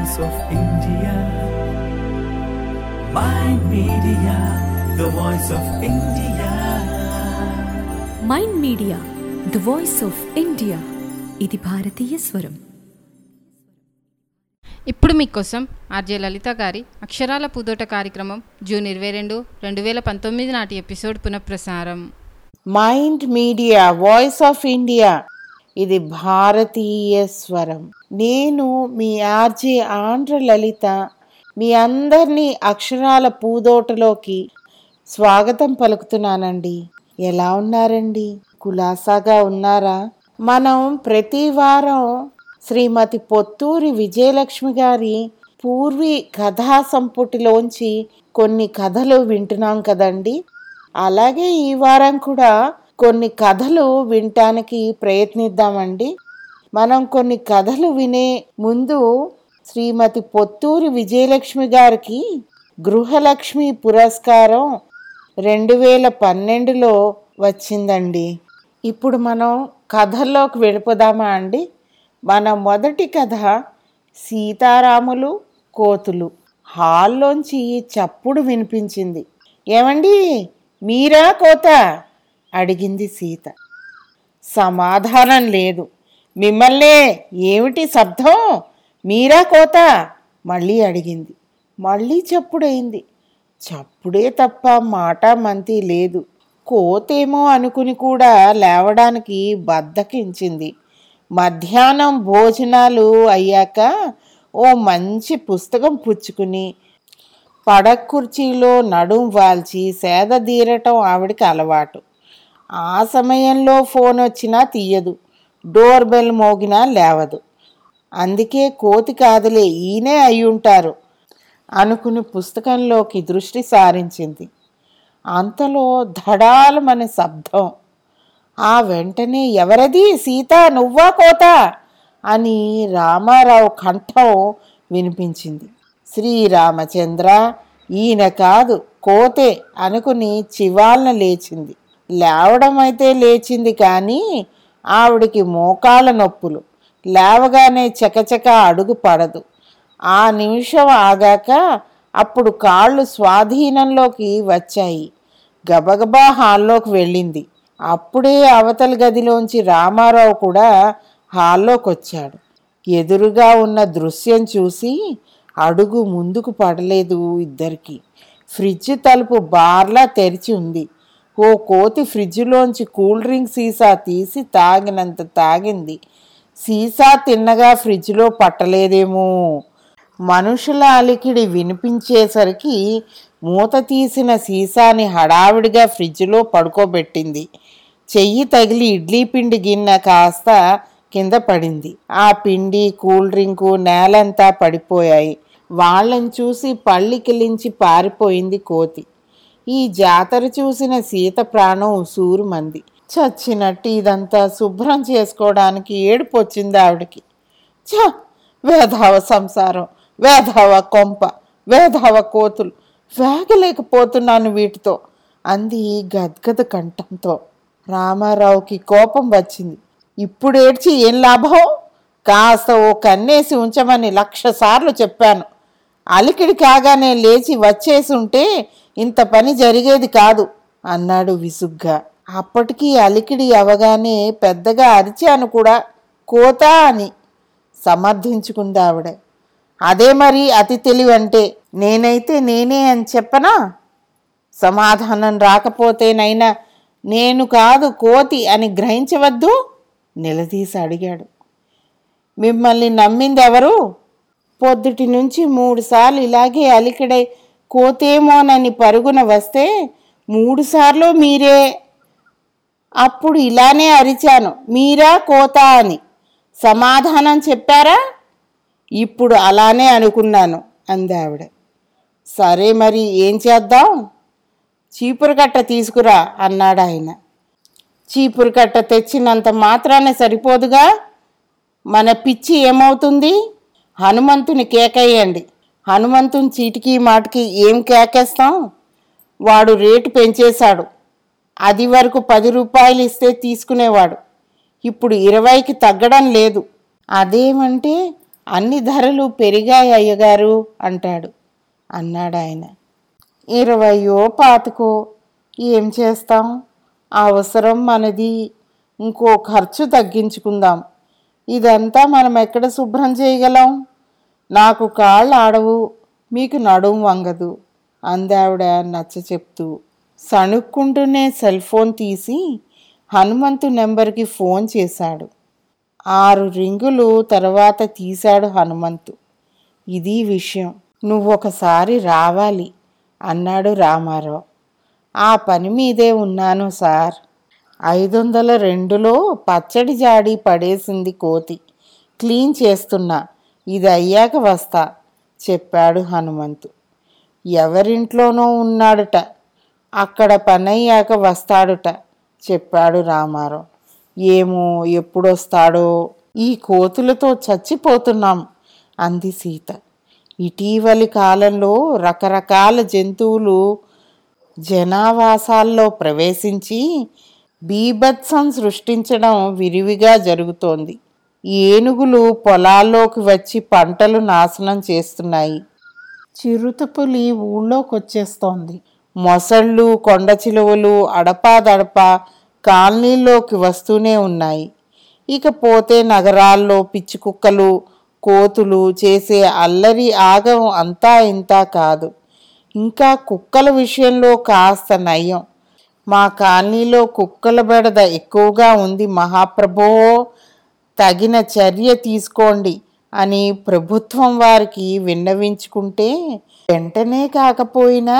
voice of India. Mind Media, the voice of India. Mind Media the voice of India ఇది భారతీయ స్వరం ఇప్పుడు మీకోసం ఆర్జే లలిత గారి అక్షరాల పూదోట కార్యక్రమం జూన్ ఇరవై రెండు రెండు వేల పంతొమ్మిది నాటి ఎపిసోడ్ పునఃప్రసారం Mind Media voice of India ఇది భారతీయ స్వరం నేను మీ ఆర్జే ఆంధ్ర లలిత మీ అందరినీ అక్షరాల పూదోటలోకి స్వాగతం పలుకుతున్నానండి ఎలా ఉన్నారండి కులాసాగా ఉన్నారా మనం ప్రతి వారం శ్రీమతి పొత్తూరి విజయలక్ష్మి గారి పూర్వీ కథా సంపుటిలోంచి కొన్ని కథలు వింటున్నాం కదండి అలాగే ఈ వారం కూడా కొన్ని కథలు వినటానికి ప్రయత్నిద్దామండి మనం కొన్ని కథలు వినే ముందు శ్రీమతి పొత్తూరి విజయలక్ష్మి గారికి గృహలక్ష్మి పురస్కారం రెండు వేల పన్నెండులో వచ్చిందండి ఇప్పుడు మనం కథల్లోకి వెళ్ళిపోదామా అండి మన మొదటి కథ సీతారాములు కోతులు హాల్లోంచి చప్పుడు వినిపించింది ఏమండి మీరా కోత అడిగింది సీత సమాధానం లేదు మిమ్మల్నే ఏమిటి శబ్దం మీరా కోత మళ్ళీ అడిగింది మళ్ళీ చప్పుడైంది చప్పుడే తప్ప మాట మంతి లేదు కోతేమో అనుకుని కూడా లేవడానికి బద్దకించింది మధ్యాహ్నం భోజనాలు అయ్యాక ఓ మంచి పుస్తకం పుచ్చుకుని పడక కుర్చీలో నడుం వాల్చి సేద తీరటం ఆవిడకి అలవాటు ఆ సమయంలో ఫోన్ వచ్చినా తీయదు డోర్ బెల్ మోగినా లేవదు అందుకే కోతి కాదులే ఈయనే అయ్యుంటారు అనుకుని పుస్తకంలోకి దృష్టి సారించింది అంతలో ధడాలమనే శబ్దం ఆ వెంటనే ఎవరది సీత నువ్వా కోత అని రామారావు కంఠం వినిపించింది శ్రీరామచంద్ర ఈయన కాదు కోతే అనుకుని చివాలన లేచింది లేవడం అయితే లేచింది కానీ ఆవిడికి మోకాళ్ళ నొప్పులు లేవగానే చకచక అడుగు పడదు ఆ నిమిషం ఆగాక అప్పుడు కాళ్ళు స్వాధీనంలోకి వచ్చాయి గబగబా హాల్లోకి వెళ్ళింది అప్పుడే అవతల గదిలోంచి రామారావు కూడా హాల్లోకి వచ్చాడు ఎదురుగా ఉన్న దృశ్యం చూసి అడుగు ముందుకు పడలేదు ఇద్దరికి ఫ్రిడ్జ్ తలుపు బార్లా తెరిచి ఉంది ఓ కోతి ఫ్రిడ్జ్లోంచి కూల్ డ్రింక్ సీసా తీసి తాగినంత తాగింది సీసా తిన్నగా ఫ్రిడ్జ్లో పట్టలేదేమో మనుషుల అలికిడి వినిపించేసరికి మూత తీసిన సీసాని హడావిడిగా ఫ్రిడ్జ్లో పడుకోబెట్టింది చెయ్యి తగిలి ఇడ్లీ పిండి గిన్నె కాస్త కింద పడింది ఆ పిండి కూల్ డ్రింకు నేలంతా పడిపోయాయి వాళ్ళని చూసి పళ్ళికిలించి పారిపోయింది కోతి ఈ జాతర చూసిన సీత ప్రాణం ఉసూరు మంది చచ్చినట్టు ఇదంతా శుభ్రం చేసుకోవడానికి ఏడుపు వచ్చింది ఆవిడకి ఛ వేధావ సంసారం వేధావ కొంప వేధావ కోతులు వేగలేకపోతున్నాను వీటితో అంది గద్గద కంఠంతో రామారావుకి కోపం వచ్చింది ఇప్పుడు ఏడ్చి ఏం లాభం కాస్త ఓ కన్నేసి ఉంచమని లక్ష సార్లు చెప్పాను అలికిడి కాగానే లేచి వచ్చేసి ఉంటే ఇంత పని జరిగేది కాదు అన్నాడు విసుగ్గా అప్పటికి అలికిడి అవగానే పెద్దగా అరిచాను కూడా కోత అని సమర్థించుకుంది ఆవిడ అదే మరి అతి తెలివంటే నేనైతే నేనే అని చెప్పనా సమాధానం రాకపోతేనైనా నేను కాదు కోతి అని గ్రహించవద్దు నిలదీసి అడిగాడు మిమ్మల్ని నమ్మింది ఎవరు పొద్దుటి నుంచి మూడుసార్లు ఇలాగే అలికిడై కోతేమోనని పరుగున వస్తే మూడుసార్లు మీరే అప్పుడు ఇలానే అరిచాను మీరా కోత అని సమాధానం చెప్పారా ఇప్పుడు అలానే అనుకున్నాను అంది ఆవిడ సరే మరి ఏం చేద్దాం చీపురు కట్ట తీసుకురా అన్నాడు ఆయన చీపురు కట్ట తెచ్చినంత మాత్రానే సరిపోదుగా మన పిచ్చి ఏమవుతుంది హనుమంతుని కేకయ్యండి హనుమంతుని చీటికి మాటికి ఏం కేకేస్తాం వాడు రేటు పెంచేశాడు అది వరకు పది రూపాయలు ఇస్తే తీసుకునేవాడు ఇప్పుడు ఇరవైకి తగ్గడం లేదు అదేమంటే అన్ని ధరలు పెరిగాయి అయ్యగారు అంటాడు అన్నాడు ఆయన ఇరవయో పాతికో ఏం చేస్తాం అవసరం మనది ఇంకో ఖర్చు తగ్గించుకుందాం ఇదంతా మనం ఎక్కడ శుభ్రం చేయగలం నాకు కాళ్ళు ఆడవు మీకు నడుం వంగదు అందావిడ నచ్చ చెప్తూ సణుక్కుంటూనే సెల్ ఫోన్ తీసి హనుమంతు నెంబర్కి ఫోన్ చేశాడు ఆరు రింగులు తర్వాత తీశాడు హనుమంతు ఇది విషయం నువ్వు ఒకసారి రావాలి అన్నాడు రామారావు ఆ పని మీదే ఉన్నాను సార్ ఐదు వందల రెండులో పచ్చడి జాడి పడేసింది కోతి క్లీన్ చేస్తున్నా ఇది అయ్యాక వస్తా చెప్పాడు హనుమంతు ఎవరింట్లోనో ఉన్నాడుట అక్కడ పనయ్యాక వస్తాడుట చెప్పాడు రామారావు ఏమో ఎప్పుడొస్తాడో ఈ కోతులతో చచ్చిపోతున్నాం అంది సీత ఇటీవలి కాలంలో రకరకాల జంతువులు జనావాసాల్లో ప్రవేశించి బీభత్సం సృష్టించడం విరివిగా జరుగుతోంది ఏనుగులు పొలాల్లోకి వచ్చి పంటలు నాశనం చేస్తున్నాయి చిరుతపులి ఊళ్ళోకి వచ్చేస్తోంది మొసళ్ళు కొండ చిలువలు అడపాదడపా కాలనీల్లోకి వస్తూనే ఉన్నాయి ఇకపోతే నగరాల్లో పిచ్చి కుక్కలు కోతులు చేసే అల్లరి ఆగం అంతా ఇంతా కాదు ఇంకా కుక్కల విషయంలో కాస్త నయం మా కాలనీలో కుక్కల బెడద ఎక్కువగా ఉంది మహాప్రభో తగిన చర్య తీసుకోండి అని ప్రభుత్వం వారికి విన్నవించుకుంటే వెంటనే కాకపోయినా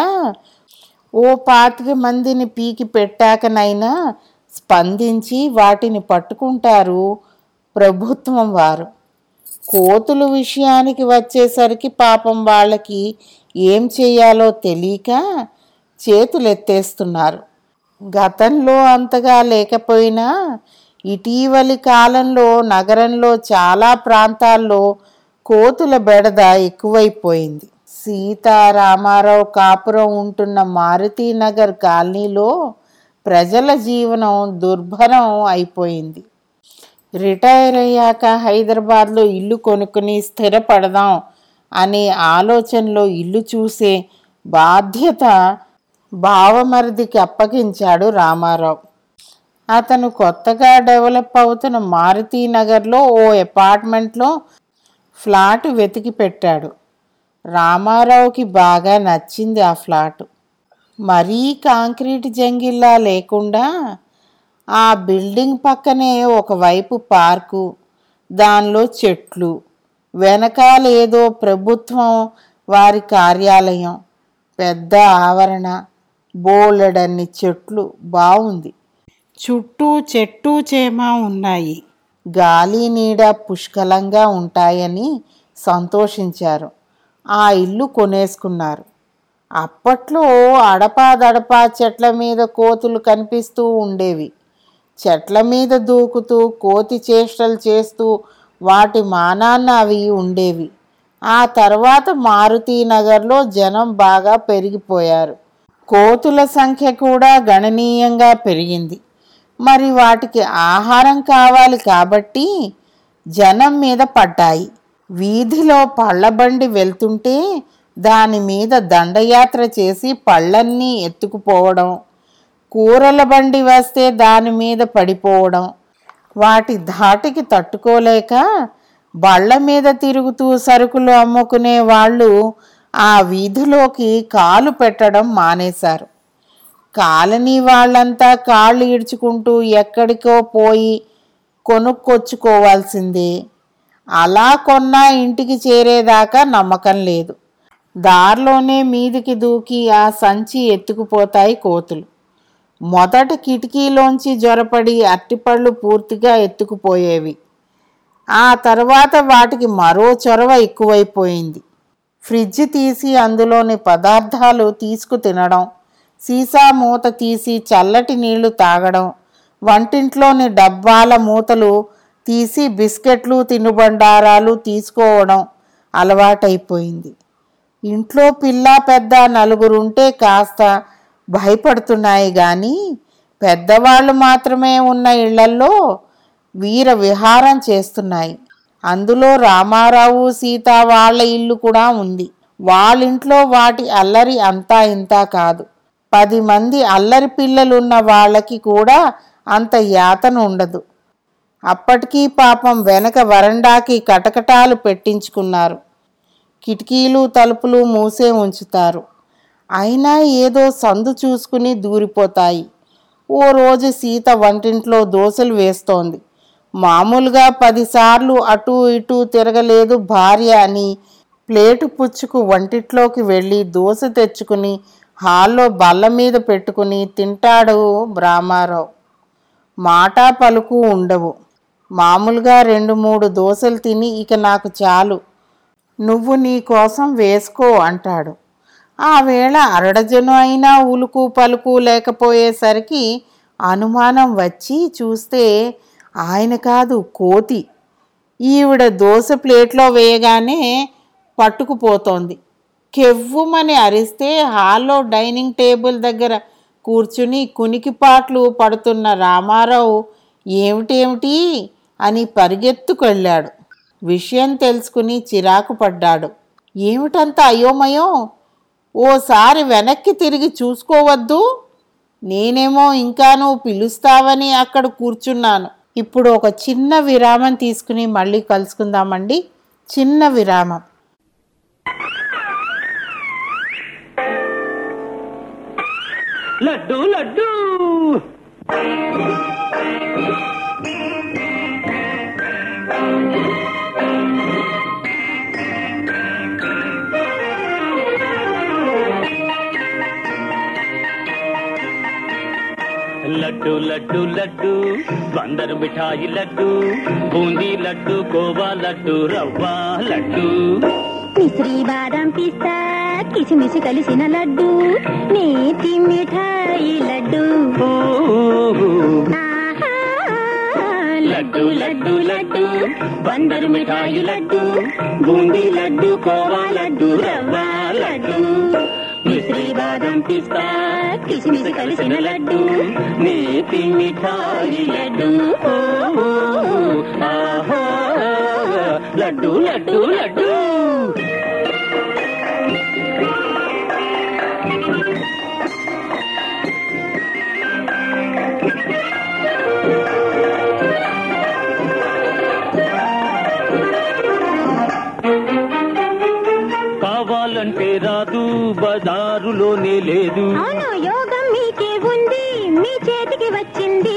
ఓ పాతిక మందిని పీకి పెట్టాకనైనా స్పందించి వాటిని పట్టుకుంటారు ప్రభుత్వం వారు కోతుల విషయానికి వచ్చేసరికి పాపం వాళ్ళకి ఏం చేయాలో తెలియక చేతులెత్తేస్తున్నారు గతంలో అంతగా లేకపోయినా ఇటీవలి కాలంలో నగరంలో చాలా ప్రాంతాల్లో కోతుల బెడద ఎక్కువైపోయింది సీతారామారావు కాపురం ఉంటున్న మారుతీనగర్ కాలనీలో ప్రజల జీవనం దుర్భరం అయిపోయింది రిటైర్ అయ్యాక హైదరాబాద్లో ఇల్లు కొనుక్కుని స్థిరపడదాం అనే ఆలోచనలో ఇల్లు చూసే బాధ్యత బావమరిదికి అప్పగించాడు రామారావు అతను కొత్తగా డెవలప్ అవుతున్న మారుతీనగర్లో ఓ అపార్ట్మెంట్లో ఫ్లాట్ వెతికి పెట్టాడు రామారావుకి బాగా నచ్చింది ఆ ఫ్లాట్ మరీ కాంక్రీట్ జంగిల్లా లేకుండా ఆ బిల్డింగ్ పక్కనే ఒకవైపు పార్కు దానిలో చెట్లు వెనకాల ఏదో ప్రభుత్వం వారి కార్యాలయం పెద్ద ఆవరణ బోలెడన్ని చెట్లు బాగుంది చుట్టూ చెట్టు చేమ ఉన్నాయి గాలి నీడ పుష్కలంగా ఉంటాయని సంతోషించారు ఆ ఇల్లు కొనేసుకున్నారు అప్పట్లో అడపాదడపా చెట్ల మీద కోతులు కనిపిస్తూ ఉండేవి చెట్ల మీద దూకుతూ కోతి చేష్టలు చేస్తూ వాటి మానాన్న అవి ఉండేవి ఆ తర్వాత మారుతీ నగర్లో జనం బాగా పెరిగిపోయారు కోతుల సంఖ్య కూడా గణనీయంగా పెరిగింది మరి వాటికి ఆహారం కావాలి కాబట్టి జనం మీద పడ్డాయి వీధిలో పళ్ళబండి వెళ్తుంటే దాని మీద దండయాత్ర చేసి పళ్ళన్నీ ఎత్తుకుపోవడం కూరల బండి వస్తే దాని మీద పడిపోవడం వాటి ధాటికి తట్టుకోలేక బళ్ళ మీద తిరుగుతూ సరుకులు అమ్ముకునే వాళ్ళు ఆ వీధిలోకి కాలు పెట్టడం మానేశారు కాలనీ వాళ్ళంతా కాళ్ళు ఈడ్చుకుంటూ ఎక్కడికో పోయి కొనుక్కొచ్చుకోవాల్సిందే అలా కొన్నా ఇంటికి చేరేదాకా నమ్మకం లేదు దారిలోనే మీదికి దూకి ఆ సంచి ఎత్తుకుపోతాయి కోతులు మొదట కిటికీలోంచి జొరపడి అట్టిపళ్ళు పూర్తిగా ఎత్తుకుపోయేవి ఆ తర్వాత వాటికి మరో చొరవ ఎక్కువైపోయింది ఫ్రిడ్జ్ తీసి అందులోని పదార్థాలు తీసుకు తినడం సీసా మూత తీసి చల్లటి నీళ్లు తాగడం వంటింట్లోని డబ్బాల మూతలు తీసి బిస్కెట్లు తినుబండారాలు తీసుకోవడం అలవాటైపోయింది ఇంట్లో పిల్ల పెద్ద నలుగురుంటే కాస్త భయపడుతున్నాయి కానీ పెద్దవాళ్ళు మాత్రమే ఉన్న ఇళ్లల్లో వీర విహారం చేస్తున్నాయి అందులో రామారావు సీత వాళ్ళ ఇల్లు కూడా ఉంది వాళ్ళింట్లో వాటి అల్లరి అంతా ఇంతా కాదు పది మంది అల్లరి పిల్లలున్న వాళ్ళకి కూడా అంత యాతన ఉండదు అప్పటికీ పాపం వెనక వరండాకి కటకటాలు పెట్టించుకున్నారు కిటికీలు తలుపులు మూసే ఉంచుతారు అయినా ఏదో సందు చూసుకుని దూరిపోతాయి ఓ రోజు సీత వంటింట్లో దోశలు వేస్తోంది మామూలుగా పదిసార్లు అటు ఇటు తిరగలేదు భార్య అని ప్లేటు పుచ్చుకు వంటిట్లోకి వెళ్ళి దోశ తెచ్చుకుని హాల్లో బల్ల మీద పెట్టుకుని తింటాడు రామారావు మాట పలుకు ఉండవు మామూలుగా రెండు మూడు దోశలు తిని ఇక నాకు చాలు నువ్వు నీ కోసం వేసుకో అంటాడు ఆ వేళ అరడజను అయినా ఉలుకు పలుకు లేకపోయేసరికి అనుమానం వచ్చి చూస్తే ఆయన కాదు కోతి ఈవిడ దోశ ప్లేట్లో వేయగానే పట్టుకుపోతోంది కెవ్వుమని అరిస్తే హాల్లో డైనింగ్ టేబుల్ దగ్గర కూర్చుని కునికిపాట్లు పడుతున్న రామారావు ఏమిటేమిటి అని పరిగెత్తుకెళ్ళాడు విషయం తెలుసుకుని చిరాకు పడ్డాడు ఏమిటంత అయోమయం ఓసారి వెనక్కి తిరిగి చూసుకోవద్దు నేనేమో ఇంకా నువ్వు పిలుస్తావని అక్కడ కూర్చున్నాను ఇప్పుడు ఒక చిన్న విరామం తీసుకుని మళ్ళీ కలుసుకుందామండి చిన్న విరామం లడ్డు లడ్డు లడ్డు లడ్డు లడ్డు బందరు మిఠాయి లడ్డు బూందీ లడ్డు కోవా లడ్డు రవ్వ లడ్డు మిశ్రీ బాదం పిస్తా కిసిమిసి కలిసిన లడ్డు నేతి మిఠాయి లడ్డు ఊహు. ఆహా, లడ్డు లడ్డు లడ్డు బందరు మిఠాయి లడ్డు బూందీ లడ్డు కోవా లడ్డు రవ్వ లడ్డు మిశ్రీ బాదం పిస్తా కిస్మిస్ కలిసిన లడ్డు నేతి మిఠాయి లడ్డు ఓహో, ఆహా, లడ్డు లడ్డు లడ్డు కావాలంటే రాదు బజారులోనే లేదు అవును యోగం మీకే ఉంది మీ చేతికి వచ్చింది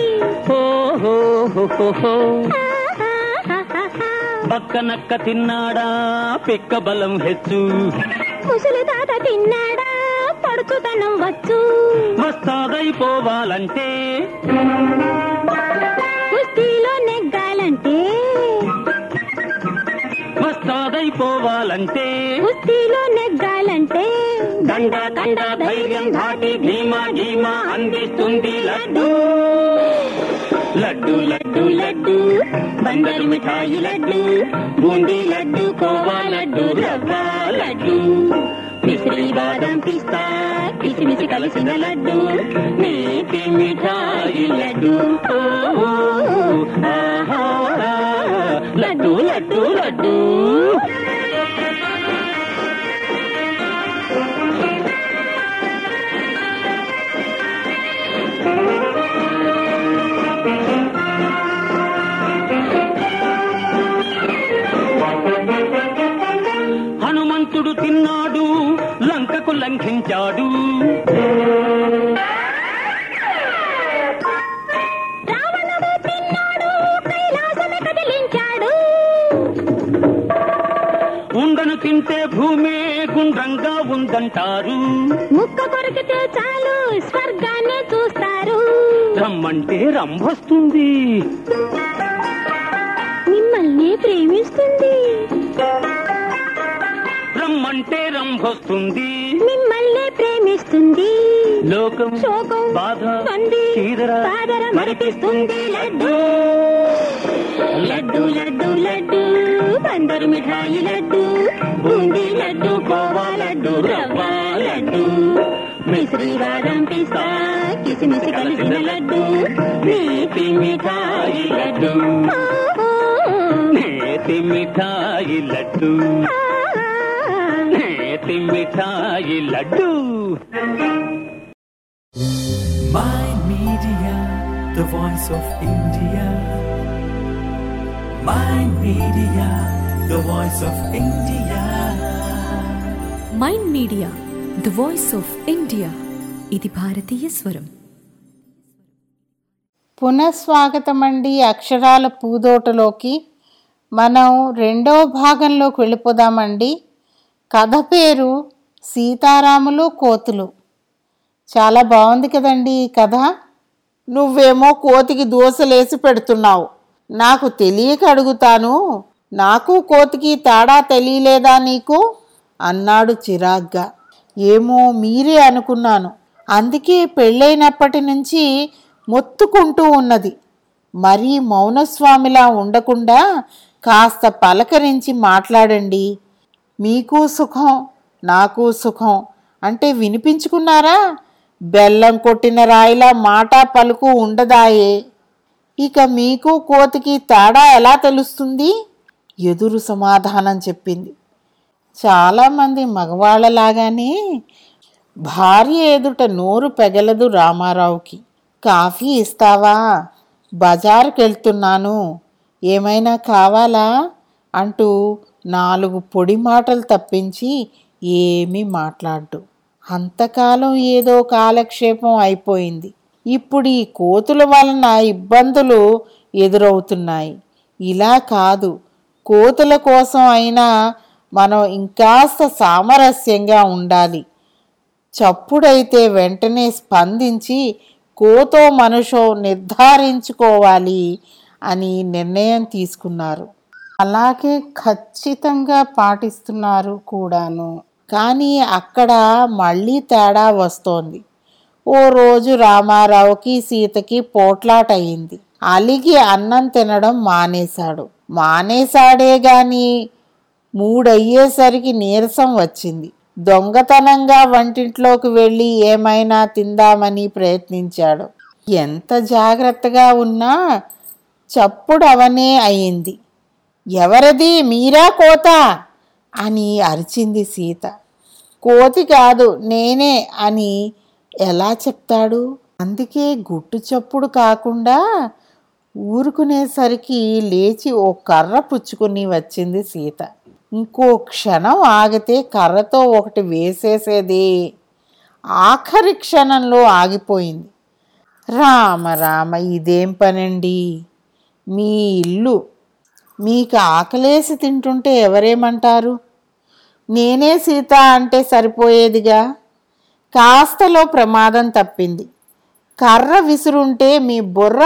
ఓహో ఆహాహాహాహా. పక్కనక్క తిన్నాడా పిక్క బలం హెచ్చు ముసలి తాత తిన్నాడా పడుచుతనం వచ్చు వస్తాదైపోవాలంటే కుస్తీలో నెగ్గాలంటే వస్తాదైపోవాలంటే కుస్తీలో నెగ్గాలంటే దండ దండ ధైర్యం దాటి ధీమా ధీమా అందిస్తుంది లడ్డు లడ్డు లడ్డు లడ్డు బందరు మిఠాయి లడ్డు బూందీ లడ్డు కోవా లడ్డు రవ్వ లడ్డు మిశ్రీ బాదం పిస్తా కిసిమిసి కలిసిన లడ్డు నేతి మిఠాయి లడ్డు ఓహో, ఆహా, లడ్డు లడ్డు లడ్డు హనుమంతుడు తిన్నాడు లంకకు లంఘించాడు రావణుడు తిన్నాడు కైలాసమే కదిలించాడు ఉండను తింటే భూమే గుండ్రంగా ఉందంటారు ముక్క కొరికితే చాలు స్వర్గాన్ని చూస్తారు రమ్మంటే రంభొస్తుంది మిమ్మల్ని ప్రేమిస్తుంది రమ్మంటే రంభొస్తుంది మిమ్మల్ని ప్రేమిస్తుంది లోకం శోకం బాధ బంది చీదర బాదర మరిపిస్తుంది లడ్డు లడ్డు లడ్డు లడ్డు బందరు మిఠాయి లడ్డు బూందీ లడ్డు కోవా లడ్డు రవ్వ లడ్డు మిశ్రీ బాదం పిస్తా కిసిమిసి కలిసిన లడ్డు నేతి మిఠాయి లడ్డు ఓహో. నేతి నేతి మిఠాయి లడ్డు నేతి మిఠాయి laddu My Media, the voice of India. My Media, the voice of India. Mind Media the voice of India ఇది భారతీయ స్వరం పునఃస్వాగతం అండి అక్షరాల పూదోటలోకి మనం రెండవ భాగంలోకి వెళ్ళిపోదామండి కథ పేరు సీతారాములు కోతులు చాలా బాగుంది కదండి ఈ కథ నువ్వేమో కోతికి దోశలేసి పెడుతున్నావు నాకు తెలియక అడుగుతాను నాకు కోతికి తేడా తెలియలేదా నీకు అన్నాడు చిరాగ్గా ఏమో మీరే అనుకున్నాను అందుకే పెళ్ళైనప్పటి నుంచి మొత్తుకుంటూ ఉన్నది మరీ మౌనస్వామిలా ఉండకుండా కాస్త పలకరించి మాట్లాడండి మీకు సుఖం నాకు సుఖం అంటే వినిపించుకున్నారా బెల్లం కొట్టిన రాయిలా మాట పలుకు ఉండదాయే ఇక మీకు కోతికి తేడా ఎలా తెలుస్తుంది ఎదురు సమాధానం చెప్పింది చాలామంది మగవాళ్ళలాగానే భార్య ఎదుట నోరు పెగలదు రామారావుకి కాఫీ ఇస్తావా బజారుకి వెళ్తున్నాను ఏమైనా కావాలా అంటూ నాలుగు పొడి మాటలు తప్పించి ఏమీ మాట్లాడ్డు అంతకాలం ఏదో కాలక్షేపం అయిపోయింది ఇప్పుడు ఈ కోతుల వలన ఇబ్బందులు ఎదురవుతున్నాయి ఇలా కాదు కోతుల కోసం అయినా మనం ఇంకాస్త సామరస్యంగా ఉండాలి చప్పుడైతే వెంటనే స్పందించి కోతో మనుషో నిర్ధారించుకోవాలి అని నిర్ణయం తీసుకున్నారు అలాగే ఖచ్చితంగా పాటిస్తున్నారు కూడాను కానీ అక్కడ మళ్ళీ తేడా వస్తోంది ఓ రోజు రామారావుకి సీతకి పోట్లాట అయింది అలిగి అన్నం తినడం మానేశాడు మానేశాడే గాని మూడయ్యేసరికి నీరసం వచ్చింది దొంగతనంగా వంటింట్లోకి వెళ్ళి ఏమైనా తిందామని ప్రయత్నించాడు ఎంత జాగ్రత్తగా ఉన్నా చప్పుడు అవనే అయింది ఎవరది మీరా కోత అని అరిచింది సీత కోతి కాదు నేనే అని ఎలా చెప్తాడు అందుకే గుట్టు చప్పుడు కాకుండా ఊరుకునేసరికి లేచి ఓ కర్ర పుచ్చుకుని వచ్చింది సీత ఇంకో క్షణం ఆగితే కర్రతో ఒకటి వేసేసేది ఆఖరి క్షణంలో ఆగిపోయింది రామ రామ ఇదేం పనండి మీ ఇల్లు మీకు ఆకలేసి తింటుంటే ఎవరేమంటారు నేనే సీత అంటే సరిపోయేదిగా కాస్తలో ప్రమాదం తప్పింది కర్ర విసురుంటే మీ బుర్ర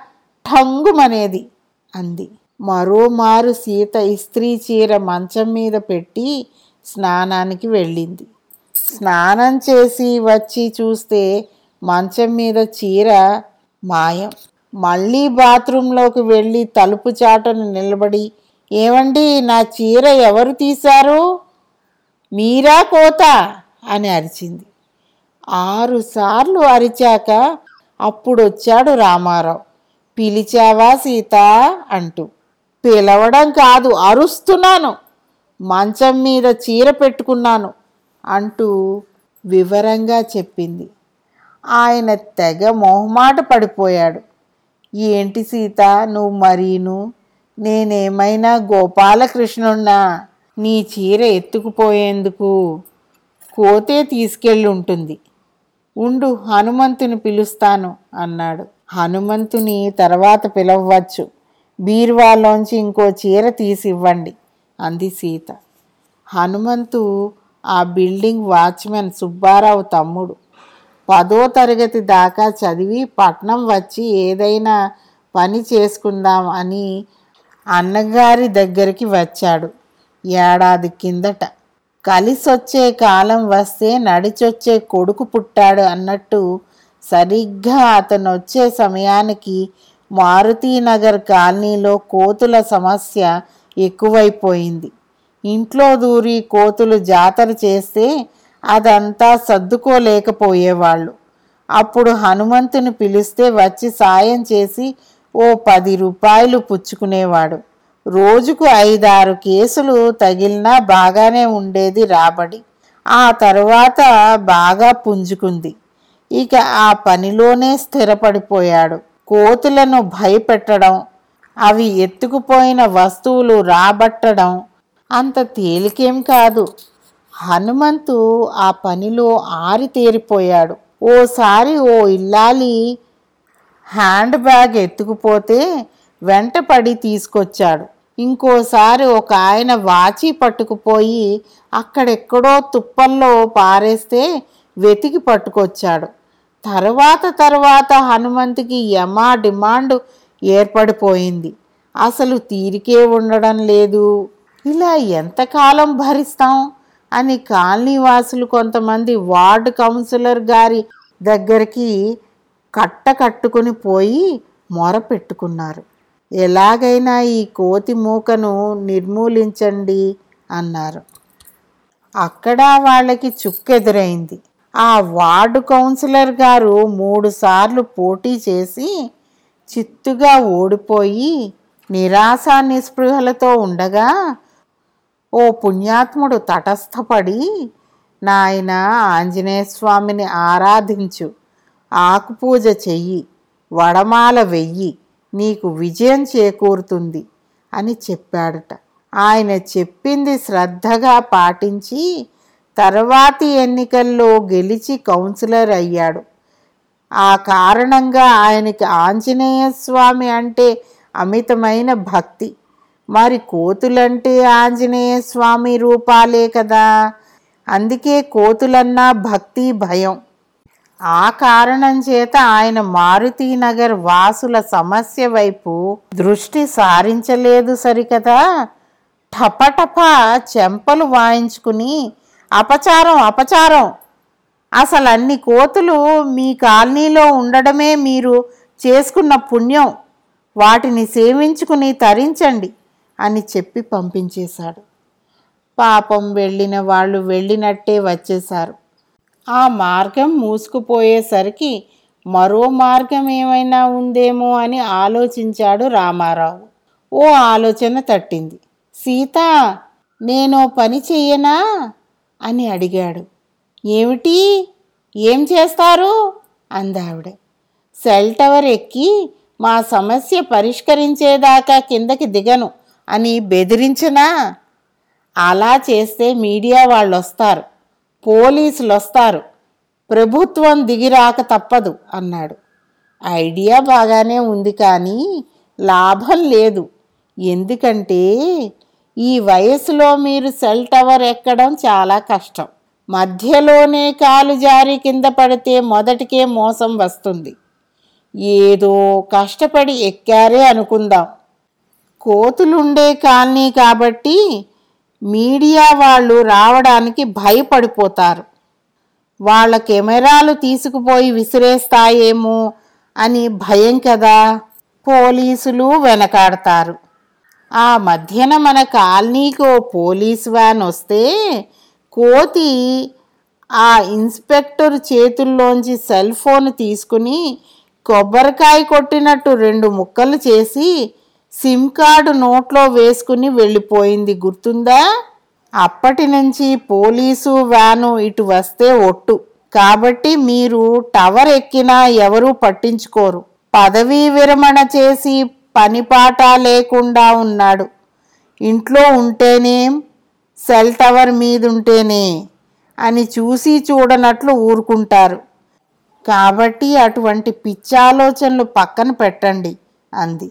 ఠంగుమనేది అంది మరోమారు సీత ఇస్త్రీ చీర మంచం మీద పెట్టి స్నానానికి వెళ్ళింది స్నానం చేసి వచ్చి చూస్తే మంచం మీద చీర మాయం మళ్ళీ బాత్రూంలోకి వెళ్ళి తలుపు చాటును నిలబడి ఏమండి నా చీర ఎవరు తీశారు మీరా కోత అని అరిచింది ఆరు సార్లు అరిచాక అప్పుడు వచ్చాడు రామారావు పిలిచావా సీత అంటూ పిలవడం కాదు అరుస్తున్నాను మంచం మీద చీర పెట్టుకున్నాను అంటూ వివరంగా చెప్పింది ఆయన తెగ మొహమాట పడిపోయాడు ఏంటి సీత నువ్వు మరీను నేనేమైనా గోపాలకృష్ణున్నా నీ చీర ఎత్తుకుపోయేందుకు కోతే తీసుకెళ్ళి ఉంటుంది ఉండు హనుమంతుని పిలుస్తాను అన్నాడు హనుమంతుని తర్వాత పిలవచ్చు బీరువాలోంచి ఇంకో చీర తీసి ఇవ్వండి అంది సీత హనుమంతు ఆ బిల్డింగ్ వాచ్మెన్ సుబ్బారావు తమ్ముడు పదో తరగతి దాకా చదివి పట్నం వచ్చి ఏదైనా పని చేసుకుందాం అని అన్నగారి దగ్గరికి వచ్చాడు ఏడాది కిందట కలిసొచ్చే కాలం వస్తే నడిచొచ్చే కొడుకు పుట్టాడు అన్నట్టు సరిగ్గా అతను వచ్చే సమయానికి మారుతీనగర్ కాలనీలో కోతుల సమస్య ఎక్కువైపోయింది ఇంట్లో దూరి కోతులు జాతర చేస్తే అదంతా సర్దుకోలేకపోయేవాళ్ళు అప్పుడు హనుమంతుని పిలిస్తే వచ్చి సాయం చేసి ఓ పది రూపాయలు పుచ్చుకునేవాడు రోజుకు ఐదారు కేసులు తగిలినా బాగానే ఉండేది రాబడి ఆ తరువాత బాగా పుంజుకుంది ఇక ఆ పనిలోనే స్థిరపడిపోయాడు కోతులను భయపెట్టడం అవి ఎత్తుకుపోయిన వస్తువులు రాబట్టడం అంత తేలికేం కాదు హనుమంతు ఆ పనిలో ఆరితేరిపోయాడు ఓసారి ఓ ఇల్లాలి హ్యాండ్ బ్యాగ్ ఎత్తుకుపోతే వెంటపడి తీసుకొచ్చాడు ఇంకోసారి ఒక ఆయన వాచి పట్టుకుపోయి అక్కడెక్కడో తుప్పల్లో పారేస్తే వెతికి పట్టుకొచ్చాడు తర్వాత తర్వాత హనుమంతుకి యమా డిమాండ్ ఏర్పడిపోయింది అసలు తీరికే ఉండడం లేదు ఇలా ఎంతకాలం భరిస్తాం అని కాలనీ వాసులు కొంతమంది వార్డు కౌన్సిలర్ గారి దగ్గరికి కట్ట కట్టుకుని పోయి మొర పెట్టుకున్నారు ఎలాగైనా ఈ కోతి మూకను నిర్మూలించండి అన్నారు అక్కడ వాళ్ళకి చుక్కెదురైంది ఆ వార్డు కౌన్సిలర్ గారు మూడు సార్లు పోటీ చేసి చిత్తుగా ఓడిపోయి నిరాశ నిస్పృహలతో ఉండగా ఓ పుణ్యాత్ముడు తటస్థపడి నాయన ఆంజనేయ స్వామిని ఆరాధించు ఆకుపూజ చెయ్యి వడమాల వెయ్యి నీకు విజయం చేకూరుతుంది అని చెప్పాడట ఆయన చెప్పింది శ్రద్ధగా పాటించి తర్వాతి ఎన్నికల్లో గెలిచి కౌన్సిలర్ అయ్యాడు ఆ కారణంగా ఆయనకి ఆంజనేయ స్వామి అంటే అమితమైన భక్తి మరి కోతులంటే ఆంజనేయ స్వామి రూపాలే కదా అందుకే కోతులన్నా భక్తి భయం ఆ కారణం చేత ఆయన మారుతీనగర్ వాసుల సమస్య వైపు దృష్టి సారించలేదు సరికదా టపటప చెంపలు వాయించుకుని అపచారం అపచారం అసలు అన్ని కోతులు మీ కాలనీలో ఉండడమే మీరు చేసుకున్న పుణ్యం వాటిని సేవించుకుని తరించండి అని చెప్పి పంపించేశాడు పాపం వెళ్ళిన వాళ్ళు వెళ్ళినట్టే వచ్చేశారు ఆ మార్గం మూసుకుపోయేసరికి మరో మార్గం ఏమైనా ఉందేమో అని ఆలోచించాడు రామారావు ఓ ఆలోచన తట్టింది సీత నేను పని చెయ్యనా అని అడిగాడు ఏమిటి ఏం చేస్తారు అందావిడ సెల్ టవర్ ఎక్కి మా సమస్య పరిష్కరించేదాకా కిందకి దిగను అని బెదిరించనా అలా చేస్తే మీడియా వాళ్ళు వస్తారు పోలీసులు వస్తారు ప్రభుత్వం దిగిరాక తప్పదు అన్నాడు ఐడియా బాగానే ఉంది కానీ లాభం లేదు ఎందుకంటే ఈ వయసులో మీరు సెల్ టవర్ ఎక్కడం చాలా కష్టం మధ్యలోనే కాలు జారి కింద పడితే మొదటికే మోసం వస్తుంది ఏదో కష్టపడి ఎక్కారే అనుకుందాం కోతులుండే కాలనీ కాబట్టి మీడియా వాళ్ళు రావడానికి భయపడిపోతారు వాళ్ళ కెమెరాలు తీసుకుపోయి విసిరేస్తాయేమో అని భయం కదా పోలీసులు వెనకాడతారు ఆ మధ్యన మన కాలనీకి ఓ పోలీస్ వ్యాన్ వస్తే కోతి ఆ ఇన్స్పెక్టర్ చేతుల్లోంచి సెల్ ఫోన్ తీసుకుని కొబ్బరికాయ కొట్టినట్టు రెండు ముక్కలు చేసి సిమ్ కార్డు నోట్లో వేసుకుని వెళ్ళిపోయింది గుర్తుందా అప్పటి నుంచి పోలీసు వ్యాను ఇటు వస్తే ఒట్టు కాబట్టి మీరు టవర్ ఎక్కినా ఎవరూ పట్టించుకోరు పదవీ విరమణ చేసి పనిపాట లేకుండా ఉన్నాడు ఇంట్లో ఉంటేనేం సెల్ టవర్ మీదుంటేనే అని చూసి చూడనట్లు ఊరుకుంటారు కాబట్టి అటువంటి పిచ్చాలోచనలు పక్కన పెట్టండి అంది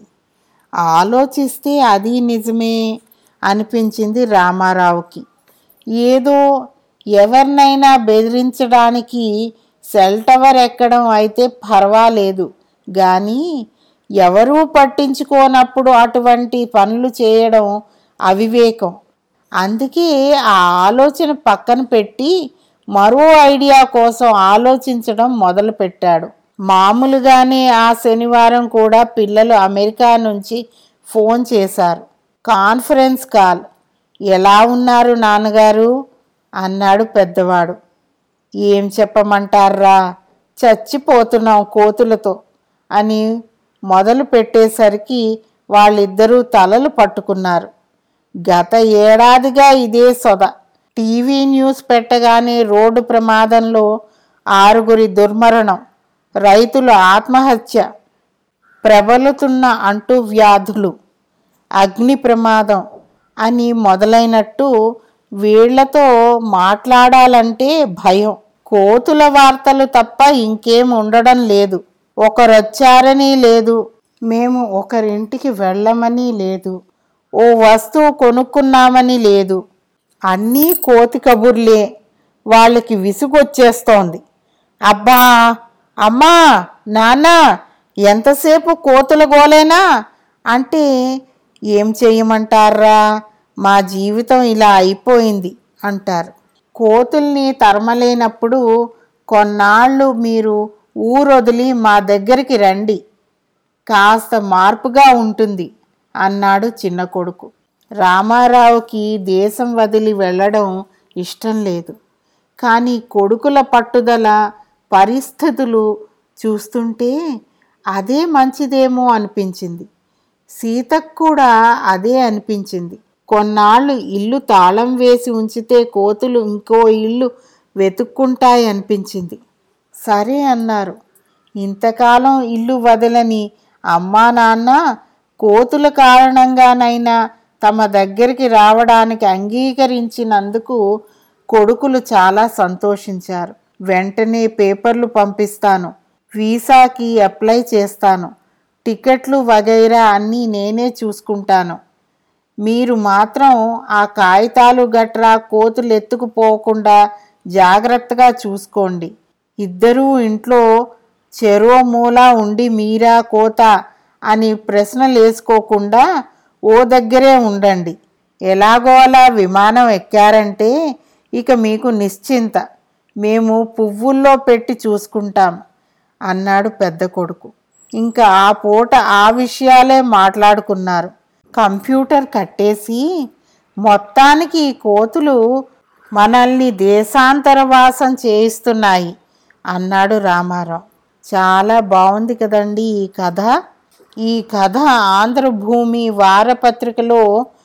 ఆలోచిస్తే అది నిజమే అనిపించింది రామారావుకి ఏదో ఎవరినైనా బెదిరించడానికి సెల్ టవర్ ఎక్కడం అయితే పర్వాలేదు కానీ ఎవరూ పట్టించుకోనప్పుడు అటువంటి పనులు చేయడం అవివేకం అందుకే ఆ ఆలోచన పక్కన పెట్టి మరో ఐడియా కోసం ఆలోచించడం మొదలుపెట్టాడు మామూలుగానే ఆ శనివారం కూడా పిల్లలు అమెరికా నుంచి ఫోన్ చేశారు కాన్ఫరెన్స్ కాల్ ఎలా ఉన్నారు నాన్నగారు అన్నాడు పెద్దవాడు ఏం చెప్పమంటారా చచ్చిపోతున్నాం కోతులతో అని మొదలు పెట్టేసరికి వాళ్ళిద్దరూ తలలు పట్టుకున్నారు గత ఏడాదిగా ఇదే సొద టీవీ న్యూస్ పెట్టగానే రోడ్డు ప్రమాదంలో ఆరుగురి దుర్మరణం రైతుల ఆత్మహత్య ప్రబలుతున్న అంటువ్యాధులు అగ్ని ప్రమాదం అని మొదలైనట్టు వీళ్లతో మాట్లాడాలంటే భయం కోతుల వార్తలు తప్ప ఇంకేం ఉండడం లేదు ఒకరొచ్చారని లేదు మేము ఒకరింటికి వెళ్ళమని లేదు ఓ వస్తువు కొనుక్కున్నామని లేదు అన్నీ కోతి కబుర్లే వాళ్ళకి విసుగొచ్చేస్తోంది అబ్బా అమ్మా నాన్న ఎంతసేపు కోతుల గోలేనా అంటే ఏం చేయమంటారా మా జీవితం ఇలా అయిపోయింది అంటారు కోతుల్ని తరమలేనప్పుడు కొన్నాళ్ళు మీరు ఊరొదిలి మా దగ్గరికి రండి కాస్త మార్పుగా ఉంటుంది అన్నాడు చిన్న కొడుకు రామారావుకి దేశం వదిలి వెళ్ళడం ఇష్టం లేదు కానీ కొడుకుల పట్టుదల పరిస్థితులు చూస్తుంటే అదే మంచిదేమో అనిపించింది సీతకు కూడా అదే అనిపించింది కొన్నాళ్ళు ఇల్లు తాళం వేసి ఉంచితే కోతులు ఇంకో ఇల్లు వెతుక్కుంటాయి అనిపించింది సరే అన్నారు ఇంతకాలం ఇల్లు వదలని అమ్మా నాన్న కోతుల కారణంగానైనా తమ దగ్గరికి రావడానికి అంగీకరించినందుకు కొడుకులు చాలా సంతోషించారు వెంటనే పేపర్లు పంపిస్తాను వీసాకి అప్లై చేస్తాను టికెట్లు వగైరా అన్నీ నేనే చూసుకుంటాను మీరు మాత్రం ఆ కాగితాలు గట్రా కోతులు ఎత్తుకుపోకుండా జాగ్రత్తగా చూసుకోండి ఇద్దరూ ఇంట్లో చెరో మూల ఉండి మీరా కోత అని ప్రశ్నలు వేసుకోకుండా ఓ దగ్గరే ఉండండి ఎలాగో అలా విమానం ఎక్కారంటే ఇక మీకు నిశ్చింత మేము పువ్వుల్లో పెట్టి చూసుకుంటాం అన్నాడు పెద్ద కొడుకు ఇంకా ఆ పూట ఆ విషయాలే మాట్లాడుకున్నారు కంప్యూటర్ కట్టేసి మొత్తానికి ఈ కోతులు మనల్ని దేశాంతరవాసం చేయిస్తున్నాయి అన్నాడు రామారావు చాలా బాగుంది కదండి ఈ కథ ఈ కథ ఆంధ్రభూమి వారపత్రికలో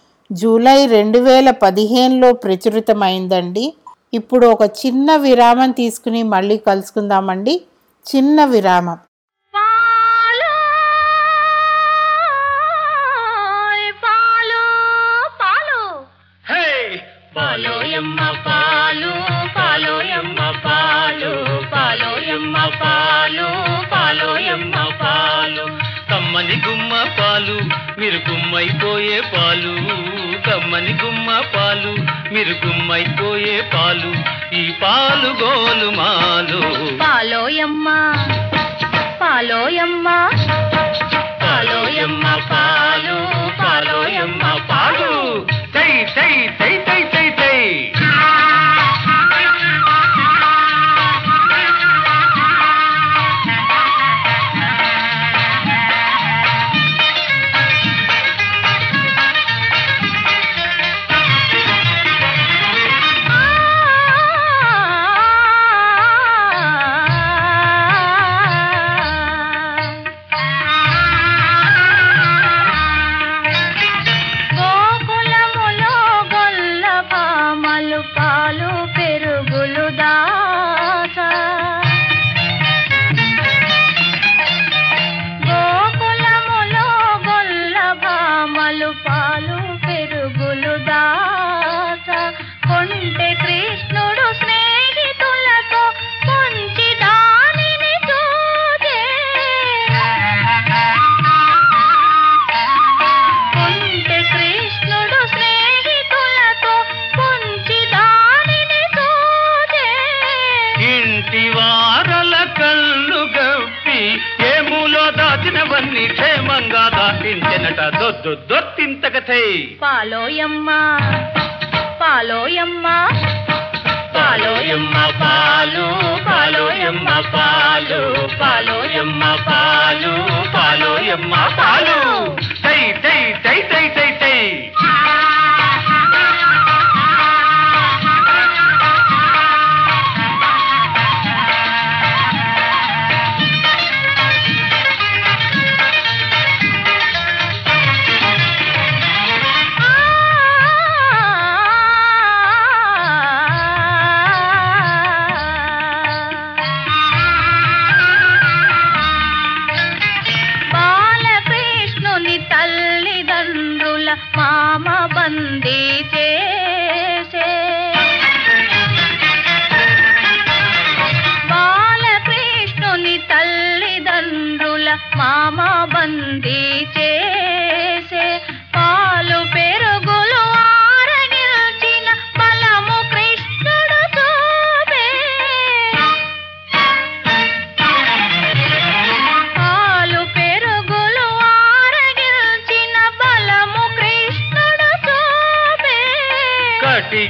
జూలై రెండు వేల పదిహేనులో ప్రచురితమైందండి ఇప్పుడు ఒక చిన్న విరామం తీసుకుని మళ్ళీ కలుసుకుందామండి చిన్న విరామం పాలు పాలు పాలు హే పాలోయమ్మ పాలు పాలోయమ్మ పాలు పాలోయమ్మ పాలు పాలోయమ్మ పాలు కమ్మని గుమ్మ పాలు మీరు గుమ్మైపోయే పాలు కమ్మని గుమ్మ పాలు మీరు గుమ్మైపోయే పాలు ఈ పాలు గోలు మాలు పాలోయమ్మ పాలోయమ్మ పాలోయమ్మ పాలు పాలోయమ్మ పాలు తై తై తై తై తై తై గోకులములో గొల్ల భామలు పాలు పెరుగులు దాచ గోకులములో గొల్ల భామలు పాలు పెరుగులు దాచ కొంటె కృష్ణుడు స్నేహితులతో కొంచి దానిని చూచే కొంటె కృష్ణుడు స్నేహితులతో కొంచి దానిని చూచే ఇంటి వారల కళ్ళు గప్పి ఏములో దాచినవన్నీ క్షేమంగా దాటించెనట దొద్దు దొత్తింతకథై పాలోయమ్మ పాలోయమ్మ పాలోయమ్మ పాలు పాలోయమ్మ పాలు పాలోయమ్మ పాలు పాలోయమ్మ పాలు తై తై తై తై తై తై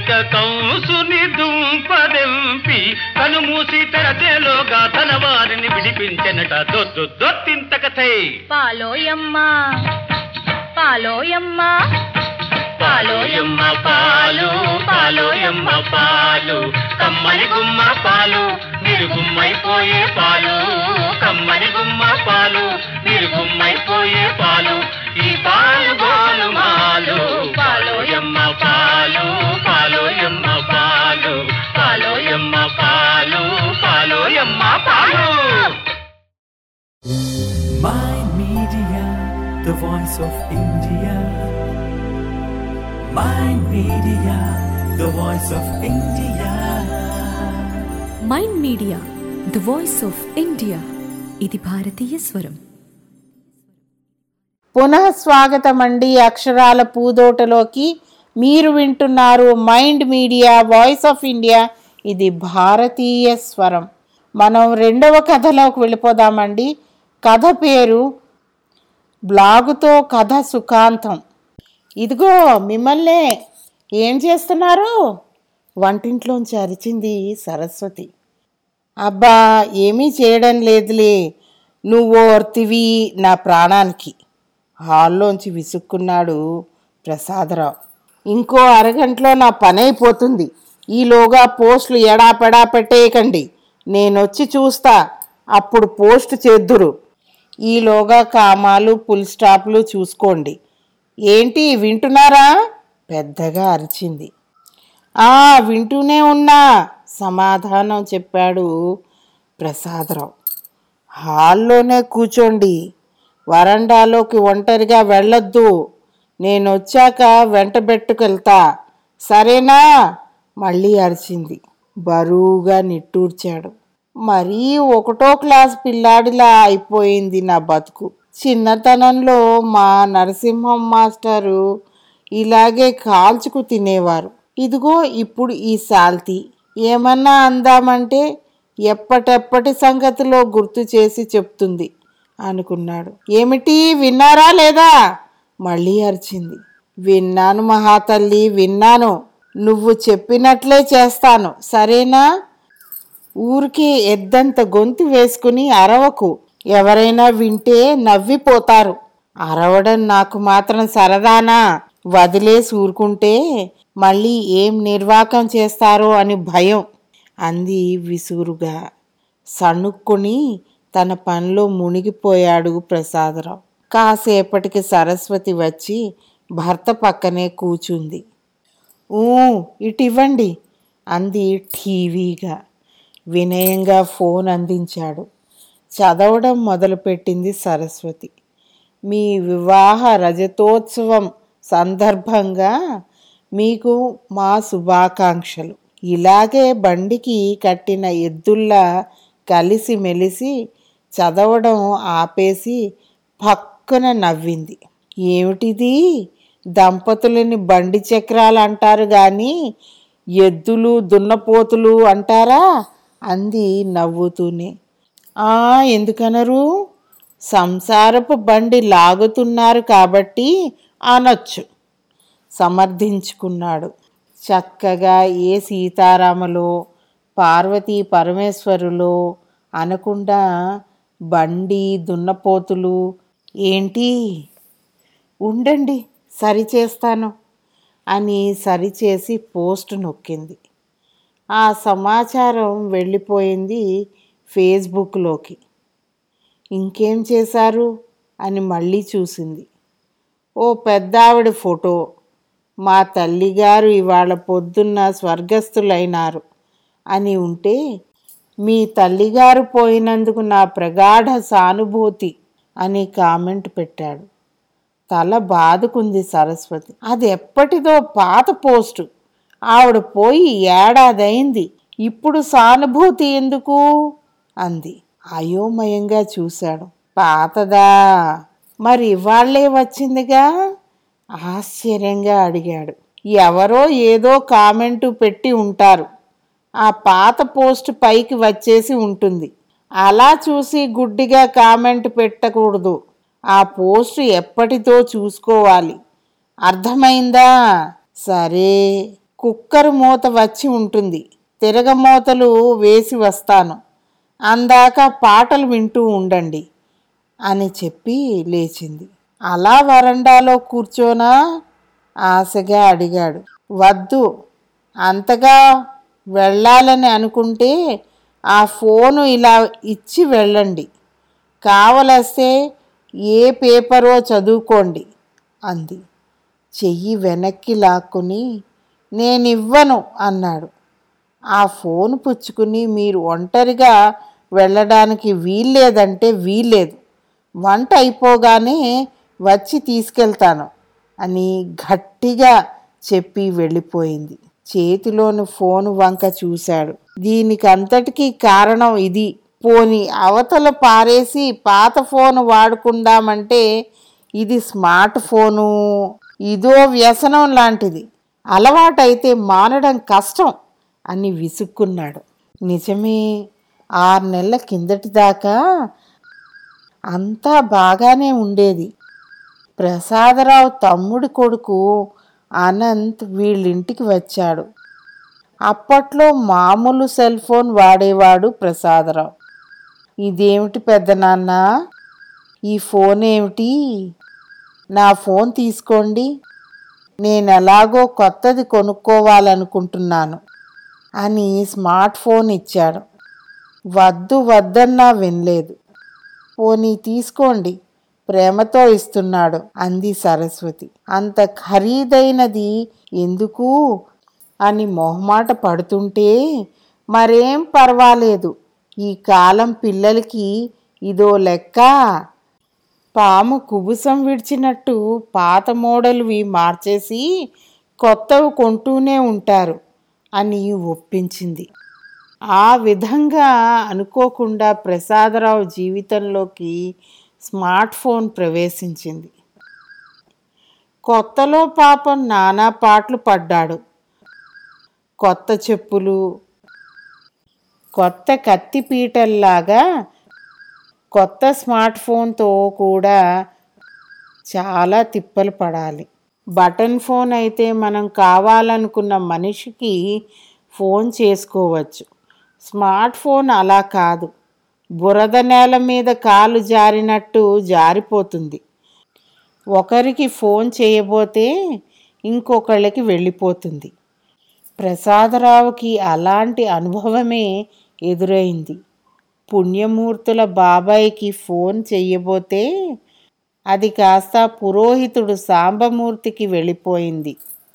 ఇక కంసుని దుంపదెంపి కను మూసి తెరచేలోగా తన వారిని విడిపించెనట దొద్దు దొత్తింత కథై పాలోయమ్మ పాలోయమ్మ పాలోయమ్మ పాలు పాలోయమ్మ పాలు కమ్మని గుమ్మ పాలు నిరుగుమ్మైపోయే పాలు కమ్మని గుమ్మ పాలు నిరుగుమ్మైపోయే పాలు ఈ పాలు గోలు మాలు పాలోయమ్మ పాలు పాలోయమ్మ పాలు పాలోయమ్మ పాలు పాలోయమ్మ పాలు My Media, the voice of India. My Media, the voice of India. Mind Media the voice of India ఇది భారతీయ స్వరం పునః స్వాగతం అండి అక్షరాల పూదోటలోకి మీరు వింటున్నారు Mind Media voice of India ఇది భారతీయ స్వరం మనం రెండవ కథలోకి వెళ్ళిపోదామండి కథ పేరు బ్లాగుతో కథ సుఖాంతం ఇదిగో మిమ్మల్నే ఏం చేస్తున్నారు వంటింట్లోంచి అరిచింది సరస్వతి అబ్బా ఏమీ చేయడం లేదులే నువ్వు ఓర్తివి నా ప్రాణానికి హాల్లోంచి విసుక్కున్నాడు ప్రసాదరావు ఇంకో అరగంటలో నా పని అయిపోతుంది ఈలోగా పోస్టులు ఎడాపెడా పెట్టేయకండి నేనొచ్చి చూస్తా అప్పుడు పోస్ట్ చేద్దురు ఈలోగా కామాలు పుల్ స్టాప్లు చూసుకోండి ఏంటి వింటున్నారా పెద్దగా అరిచింది ఆ వింటూనే ఉన్నా సమాధానం చెప్పాడు ప్రసాదరావు హాల్లోనే కూర్చోండి వరండాలోకి ఒంటరిగా వెళ్ళొద్దు నేను వచ్చాక వెంటబెట్టుకెళ్తా సరేనా మళ్ళీ అరిచింది బరువుగా నిట్టూర్చాడు మరీ ఒకటో క్లాస్ పిల్లాడిలా అయిపోయింది నా బతుకు చిన్నతనంలో మా నరసింహం మాస్టరు ఇలాగే కాల్చుకు తినేవారు ఇదిగో ఇప్పుడు ఈ సాల్తీ ఏమన్నా అందామంటే ఎప్పటెప్పటి సంగతిలో గుర్తు చేసి చెప్తుంది అనుకున్నాడు ఏమిటి విన్నారా లేదా మళ్ళీ అరిచింది విన్నాను మహాతల్లి విన్నాను నువ్వు చెప్పినట్లే చేస్తాను సరేనా ఊరికే ఎద్దంత గొంతు వేసుకుని అరవకు ఎవరైనా వింటే నవ్విపోతారు అరవడం నాకు మాత్రం సరదానా వదిలేసి ఊరుకుంటే మళ్ళీ ఏం నిర్వాకం చేస్తారో అని భయం అంది విసురుగా సణుక్కుని తన పనిలో మునిగిపోయాడు ప్రసాదరావు కాసేపటికి సరస్వతి వచ్చి భర్త పక్కనే కూచుంది ఊ ఇటు ఇవ్వండి అంది ఠీవీగా వినయంగా ఫోన్ అందించాడు చదవడం మొదలుపెట్టింది సరస్వతి మీ వివాహ రజతోత్సవం సందర్భంగా మీకు మా శుభాకాంక్షలు ఇలాగే బండికి కట్టిన ఎద్దుల్లా కలిసి మెలిసి చదవడం ఆపేసి పక్కన నవ్వింది ఏమిటిది దంపతులని బండి చక్రాలు అంటారు కానీ ఎద్దులు దున్నపోతులు అంటారా అంది నవ్వుతూనే ఆ ఎందుకనరు సంసారపు బండి లాగుతున్నారు కాబట్టి అనొచ్చు సమర్థించుకున్నాడు చక్కగా ఏ సీతారామలో పార్వతీ పరమేశ్వరులో అనకుండా బండి దున్నపోతులు ఏంటి ఉండండి సరిచేస్తాను అని సరిచేసి పోస్ట్ నొక్కింది ఆ సమాచారం వెళ్ళిపోయింది ఫేస్బుక్లోకి ఇంకేం చేశారు అని మళ్ళీ చూసింది ఓ పెద్దావిడ ఫోటో మా తల్లిగారు ఇవాళ పొద్దున్న స్వర్గస్థులైనారు అని ఉంటే మీ తల్లిగారు పోయినందుకు నా ప్రగాఢ సానుభూతి అని కామెంట్ పెట్టాడు తల బాదుకుంది సరస్వతి అది ఎప్పటిదో పాత పోస్టు ఆవిడ పోయి ఏడాదైంది ఇప్పుడు సానుభూతి ఎందుకు అంది అయోమయంగా చూశాడు పాతదా మరి ఇవాళ్లే వచ్చిందిగా ఆశ్చర్యంగా అడిగాడు ఎవరో ఏదో కామెంటు పెట్టి ఉంటారు ఆ పాత పోస్ట్ పైకి వచ్చేసి ఉంటుంది అలా చూసి గుడ్డిగా కామెంట్ పెట్టకూడదు ఆ పోస్ట్ ఎప్పటిదో చూసుకోవాలి అర్థమైందా సరే కుక్కరు మూత వచ్చి ఉంటుంది తిరగమూతలు వేసి వస్తాను అందాక పాటలు వింటూ ఉండండి అని చెప్పి లేచింది అలా వరండాలో కూర్చోనా ఆశగా అడిగాడు వద్దు అంతగా వెళ్ళాలని అనుకుంటే ఆ ఫోను ఇలా ఇచ్చి వెళ్ళండి కావలస్తే ఏ పేపరో చదువుకోండి అంది చెయ్యి వెనక్కి లాక్కుని నేనివ్వను అన్నాడు ఆ ఫోన్ పుచ్చుకుని మీరు ఒంటరిగా వెళ్ళడానికి వీల్లేదంటే వీల్లేదు వంట అయిపోగానే వచ్చి తీసుకెళ్తాను అని గట్టిగా చెప్పి వెళ్ళిపోయింది చేతిలోని ఫోను వంక చూశాడు దీనికి అంతటికీ కారణం ఇది పోని అవతల పారేసి పాత ఫోను వాడుకుందామంటే ఇది స్మార్ట్ ఫోను ఇదో వ్యసనం లాంటిది అలవాటైతే మానడం కష్టం అని విసుక్కున్నాడు నిజమే ఆరు నెలల కిందటి దాకా అంతా బాగానే ఉండేది ప్రసాదరావు తమ్ముడి కొడుకు అనంత్ వీళ్ళింటికి వచ్చాడు అప్పట్లో మామూలు సెల్ ఫోన్ వాడేవాడు ప్రసాదరావు ఇదేమిటి పెద్దనాన్న ఈ ఫోన్ ఏమిటి నా ఫోన్ తీసుకోండి నేను ఎలాగో కొత్తది కొనుక్కోవాలనుకుంటున్నాను అని స్మార్ట్ ఫోన్ ఇచ్చాడు వద్దు వద్దన్నా వినలేదు పోనీ తీసుకోండి ప్రేమతో ఇస్తున్నాడు అంది సరస్వతి అంత ఖరీదైనది ఎందుకు అని మొహమాట పడుతుంటే మరేం పర్వాలేదు ఈ కాలం పిల్లలకి ఇదో లెక్క పాము కుబుసం విడిచినట్టు పాత మోడల్వి మార్చేసి కొత్తవి కొంటూనే ఉంటారు అని ఒప్పించింది ఆ విధంగా అనుకోకుండా ప్రసాదరావు జీవితంలోకి స్మార్ట్ ఫోన్ ప్రవేశించింది కొత్తలో పాపం నానా పాటలు పడ్డాడు కొత్త చెప్పులు కొత్త కత్తిపీటల్లాగా కొత్త స్మార్ట్ ఫోన్తో కూడా చాలా తిప్పలు పడాలి బటన్ ఫోన్ అయితే మనం కావాలనుకున్న మనిషికి ఫోన్ చేసుకోవచ్చు స్మార్ట్ ఫోన్ అలా కాదు బురద నేల మీద కాలు జారినట్టు జారిపోతుంది ఒకరికి ఫోన్ చేయబోతే ఇంకొకళ్ళకి వెళ్ళిపోతుంది ప్రసాదరావుకి అలాంటి అనుభవమే ఎదురైంది పుణ్యమూర్తుల బాబాయికి ఫోన్ చెయ్యబోతే అది కాస్త పురోహితుడు సాంబమూర్తికి వెళ్ళిపోయింది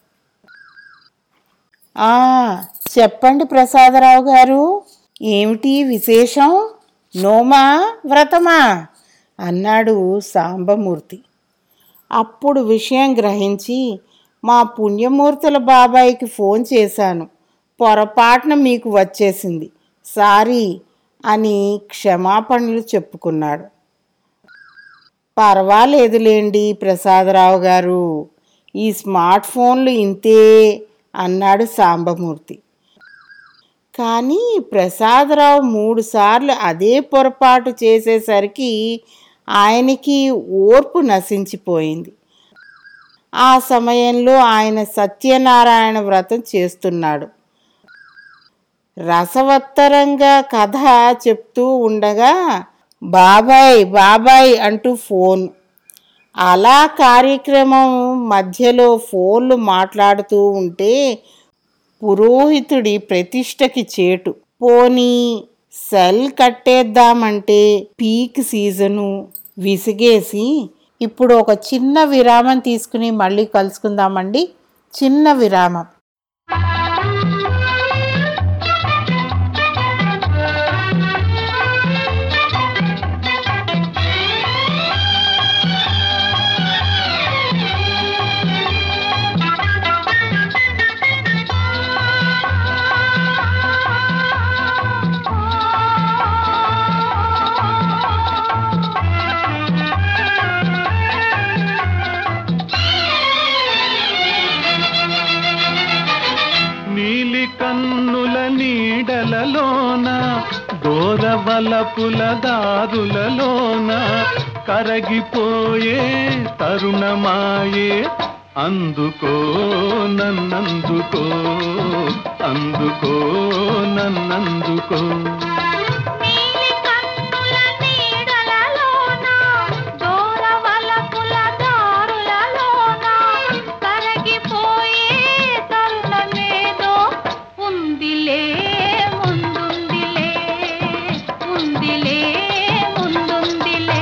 ఆ చెప్పండి ప్రసాదరావు గారు ఏమిటి విశేషం నోమా వ్రతమా అన్నాడు సాంబమూర్తి అప్పుడు విషయం గ్రహించి మా పుణ్యమూర్తుల బాబాయికి ఫోన్ చేశాను పొరపాటున మీకు వచ్చేసింది సారీ అని క్షమాపణలు చెప్పుకున్నాడు పర్వాలేదులేండి ప్రసాదరావు గారు ఈ స్మార్ట్ ఫోన్లు ఇంతే అన్నాడు సాంబమూర్తి కానీ ప్రసాదరావు మూడుసార్లు అదే పొరపాటు చేసేసరికి ఆయనకి ఓర్పు నశించిపోయింది ఆ సమయంలో ఆయన సత్యనారాయణ వ్రతం చేస్తున్నాడు రసవత్తరంగా కథ చెప్తూ ఉండగా బాబాయ్ బాబాయ్ అంటూ ఫోన్ అలా కార్యక్రమం మధ్యలో ఫోన్లు మాట్లాడుతూ ఉంటే పురోహితుడి ప్రతిష్టకి చేటు పోనీ సెల్ కట్టేద్దామంటే పీక్ సీజను విసిగేసి ఇప్పుడు ఒక చిన్న విరామం తీసుకుని మళ్ళీ కలుసుకుందామండి చిన్న విరామం నీలి కన్నుల నీడలలోన దూరవలపుల దారులలోన కరగిపోయే తరుణమాయే అందుకో నన్నందుకో అందుకో నన్నందుకో నీలి కన్నుల నీడలలోన దూరవలపుల దారులలోన కరగిపోయే తరుణమేదో ఉందిలే ముందుందిలే ఉందిలే ముందుందిలే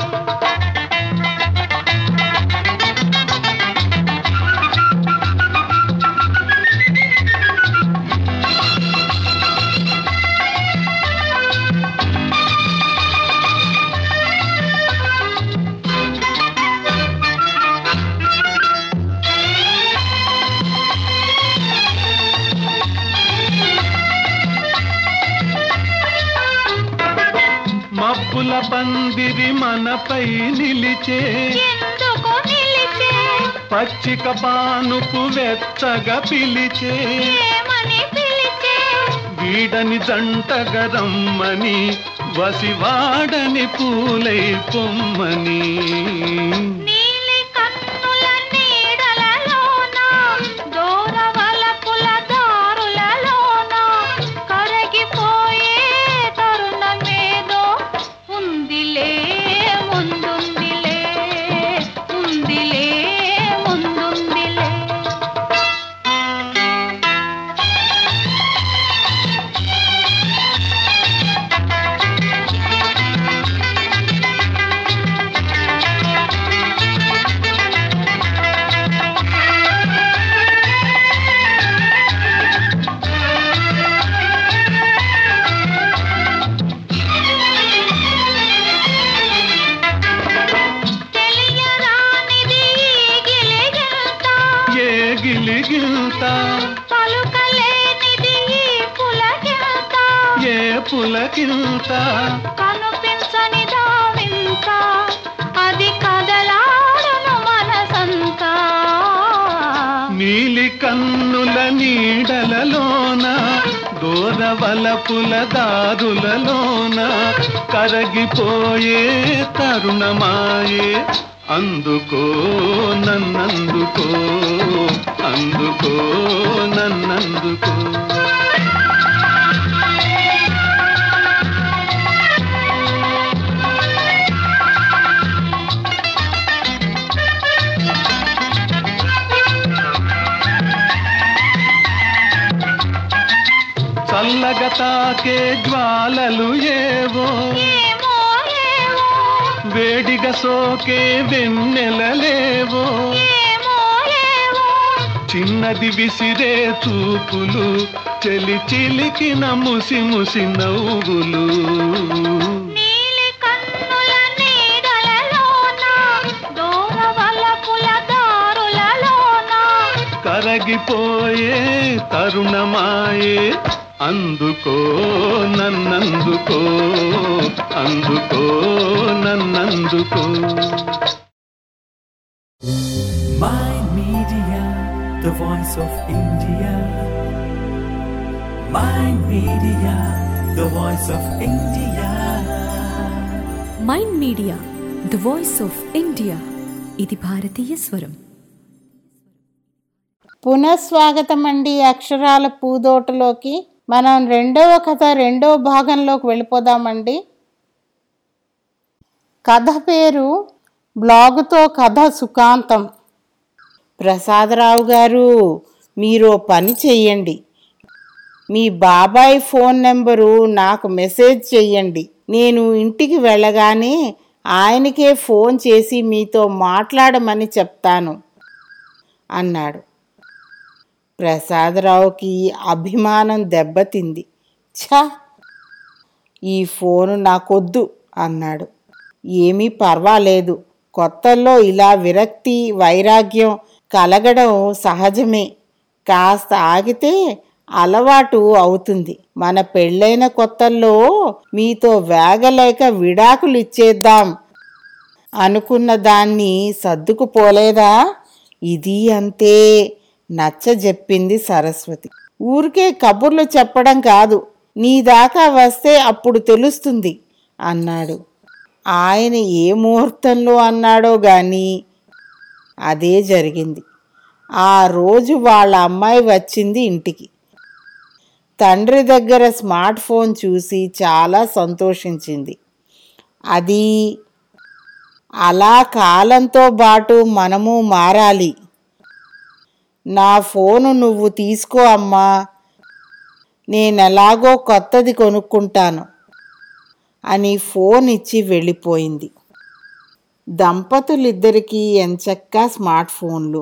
మబ్బుల పందిరి మనపై నిలిచే ఎందుకు నిలిచే పచ్చిక పానుపు వెచ్చగా పిలిచే ఏమని పిలిచే వీడని జంటగరమ్మని వసివాడని పూలై పొమ్మని నీలి కన్నుల నీడలలోన దూరవలపుల దారులలోన కరగిపోయే తరుణమేదో ఉందిలే ముందుందిలే ఉందిలే ముందుందిలే తెలియరానిది ఈ గిలిగింత ఏ గిలిగిల్త పలుకలేనిది ఈ పులకింత ఏ పులకింత కనిపించని దావింత అది కదలాడును మనసంతా నీలి కన్నుల నీడలలోన దూరవలపుల దారులలోన కరగిపోయే తరుణమాయే అందుకో నన్నందుకో అందుకో నన్నందుకో చల్లగా తాకే జ్వాలలు ఏవో ఏమో ఏమో వేడిగా సోకే వెన్నెలలేవో ఏమో ఏమో చిన్నది విసిరే చూపులు చెలి చిలికిన ముసి ముసి నవ్వులు నీలి కన్నుల నీడలలోన దూరవలపుల దారులలోన కరగిపోయే తరుణమాయే అందుకో నన్నందుకో అందుకో నన్నందుకో Mind Media, the voice of India. Mind Media, the voice of India. Mind Media the voice of India ఇది భారతీయ స్వరం పునఃస్వాగతం అండి అక్షరాల పూదోటలోకి మనం రెండవ కథ రెండవ భాగంలోకి వెళ్ళిపోదామండి కథ పేరు బ్లాగుతో కథ సుఖాంతం ప్రసాదరావు గారు మీరు ఓ పని చెయ్యండి మీ బాబాయ్ ఫోన్ నెంబరు నాకు మెసేజ్ చెయ్యండి నేను ఇంటికి వెళ్ళగానే ఆయనకే ఫోన్ చేసి మీతో మాట్లాడమని చెప్తాను అన్నాడు ప్రసాదరావుకి అభిమానం దెబ్బతింది ఛా ఈ ఫోను నాకొద్దు అన్నాడు ఏమీ పర్వాలేదు కొత్తల్లో ఇలా విరక్తి వైరాగ్యం కలగడం సహజమే కాస్త ఆగితే అలవాటు అవుతుంది మన పెళ్ళైన కొత్తల్లో మీతో వేగలేక విడాకులు ఇచ్చేద్దాం అనుకున్న దాన్ని సర్దుకుపోలేదా ఇది అంతే నచ్చ చెప్పింది సరస్వతి ఊరికే కబుర్లు చెప్పడం కాదు నీ దాకా వస్తే అప్పుడు తెలుస్తుంది అన్నాడు ఆయన ఏ ముహూర్తంలో అన్నాడో గాని అదే జరిగింది ఆ రోజు వాళ్ళ అమ్మాయి వచ్చింది ఇంటికి తండ్రి దగ్గర స్మార్ట్ ఫోన్ చూసి చాలా సంతోషించింది అది అలా కాలంతో పాటు మనము మారాలి నా ఫోను నువ్వు తీసుకో అమ్మా నేను ఎలాగో కొత్తది కొనుక్కుంటాను అని ఫోన్ ఇచ్చి వెళ్ళిపోయింది దంపతులిద్దరికీ ఎంచక్కా స్మార్ట్ ఫోన్లు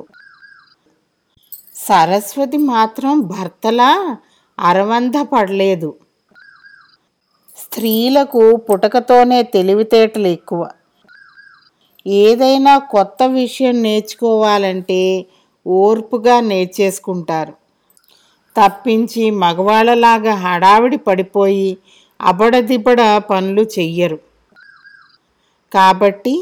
సరస్వతి మాత్రం భర్తలా అరవంద పడలేదు స్త్రీలకు పుటకతోనే తెలివితేటలు ఎక్కువ ఏదైనా కొత్త విషయం నేర్చుకోవాలంటే ఓర్పుగా నేర్చేసుకుంటారు తప్పించి మగవాళ్ళలాగా హడావిడి పడిపోయి అబడదిబడ పనులు చెయ్యరు కాబట్టి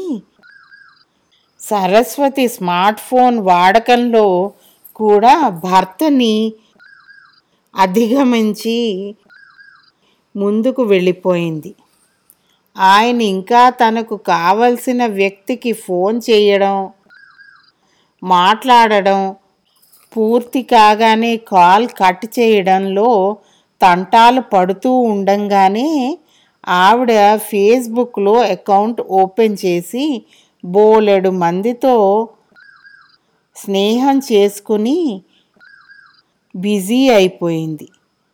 సరస్వతి స్మార్ట్ ఫోన్ వాడకంలో కూడా భర్తని అధిగమించి ముందుకు వెళ్ళిపోయింది ఆయన ఇంకా తనకు కావలసిన వ్యక్తికి ఫోన్ చేయడం మాట్లాడడం పూర్తి కాగానే కాల్ కట్ చేయడంలో తంటాలు పడుతూ ఉండంగానే ఆవిడ ఫేస్బుక్లో అకౌంట్ ఓపెన్ చేసి బోలెడు మందితో స్నేహం చేసుకుని బిజీ అయిపోయింది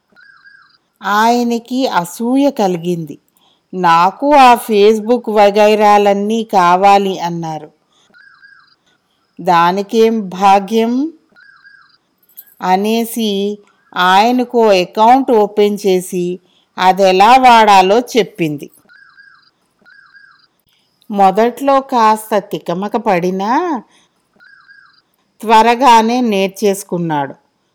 ఆయనకి అసూయ కలిగింది నాకు ఆ ఫేస్బుక్ వగైరాలన్నీ కావాలి అన్నారు దానికేం భాగ్యం అనేసి ఆయనకు అకౌంట్ ఓపెన్ చేసి అది ఎలా వాడాలో చెప్పింది మొదట్లో కాస్త తికమక పడినా త్వరగానే నేర్చేసుకున్నాడు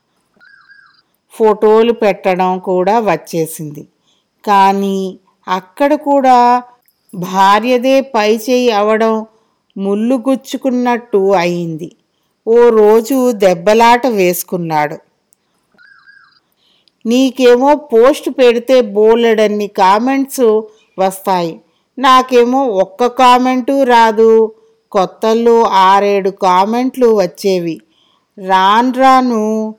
ఫోటోలు పెట్టడం కూడా వచ్చేసింది కానీ అక్కడ కూడా భార్యదే పై చేయి అవడం ముళ్ళు గుచ్చుకున్నట్టు అయింది ఓ రోజు దెబ్బలాట వేసుకున్నాడు నీకేమో పోస్ట్ పెడితే బోలెడన్ని కామెంట్స్ వస్తాయి నాకేమో ఒక్క కామెంటు రాదు కొత్తల్లో ఆరేడు కామెంట్లు వచ్చేవి రాను రాను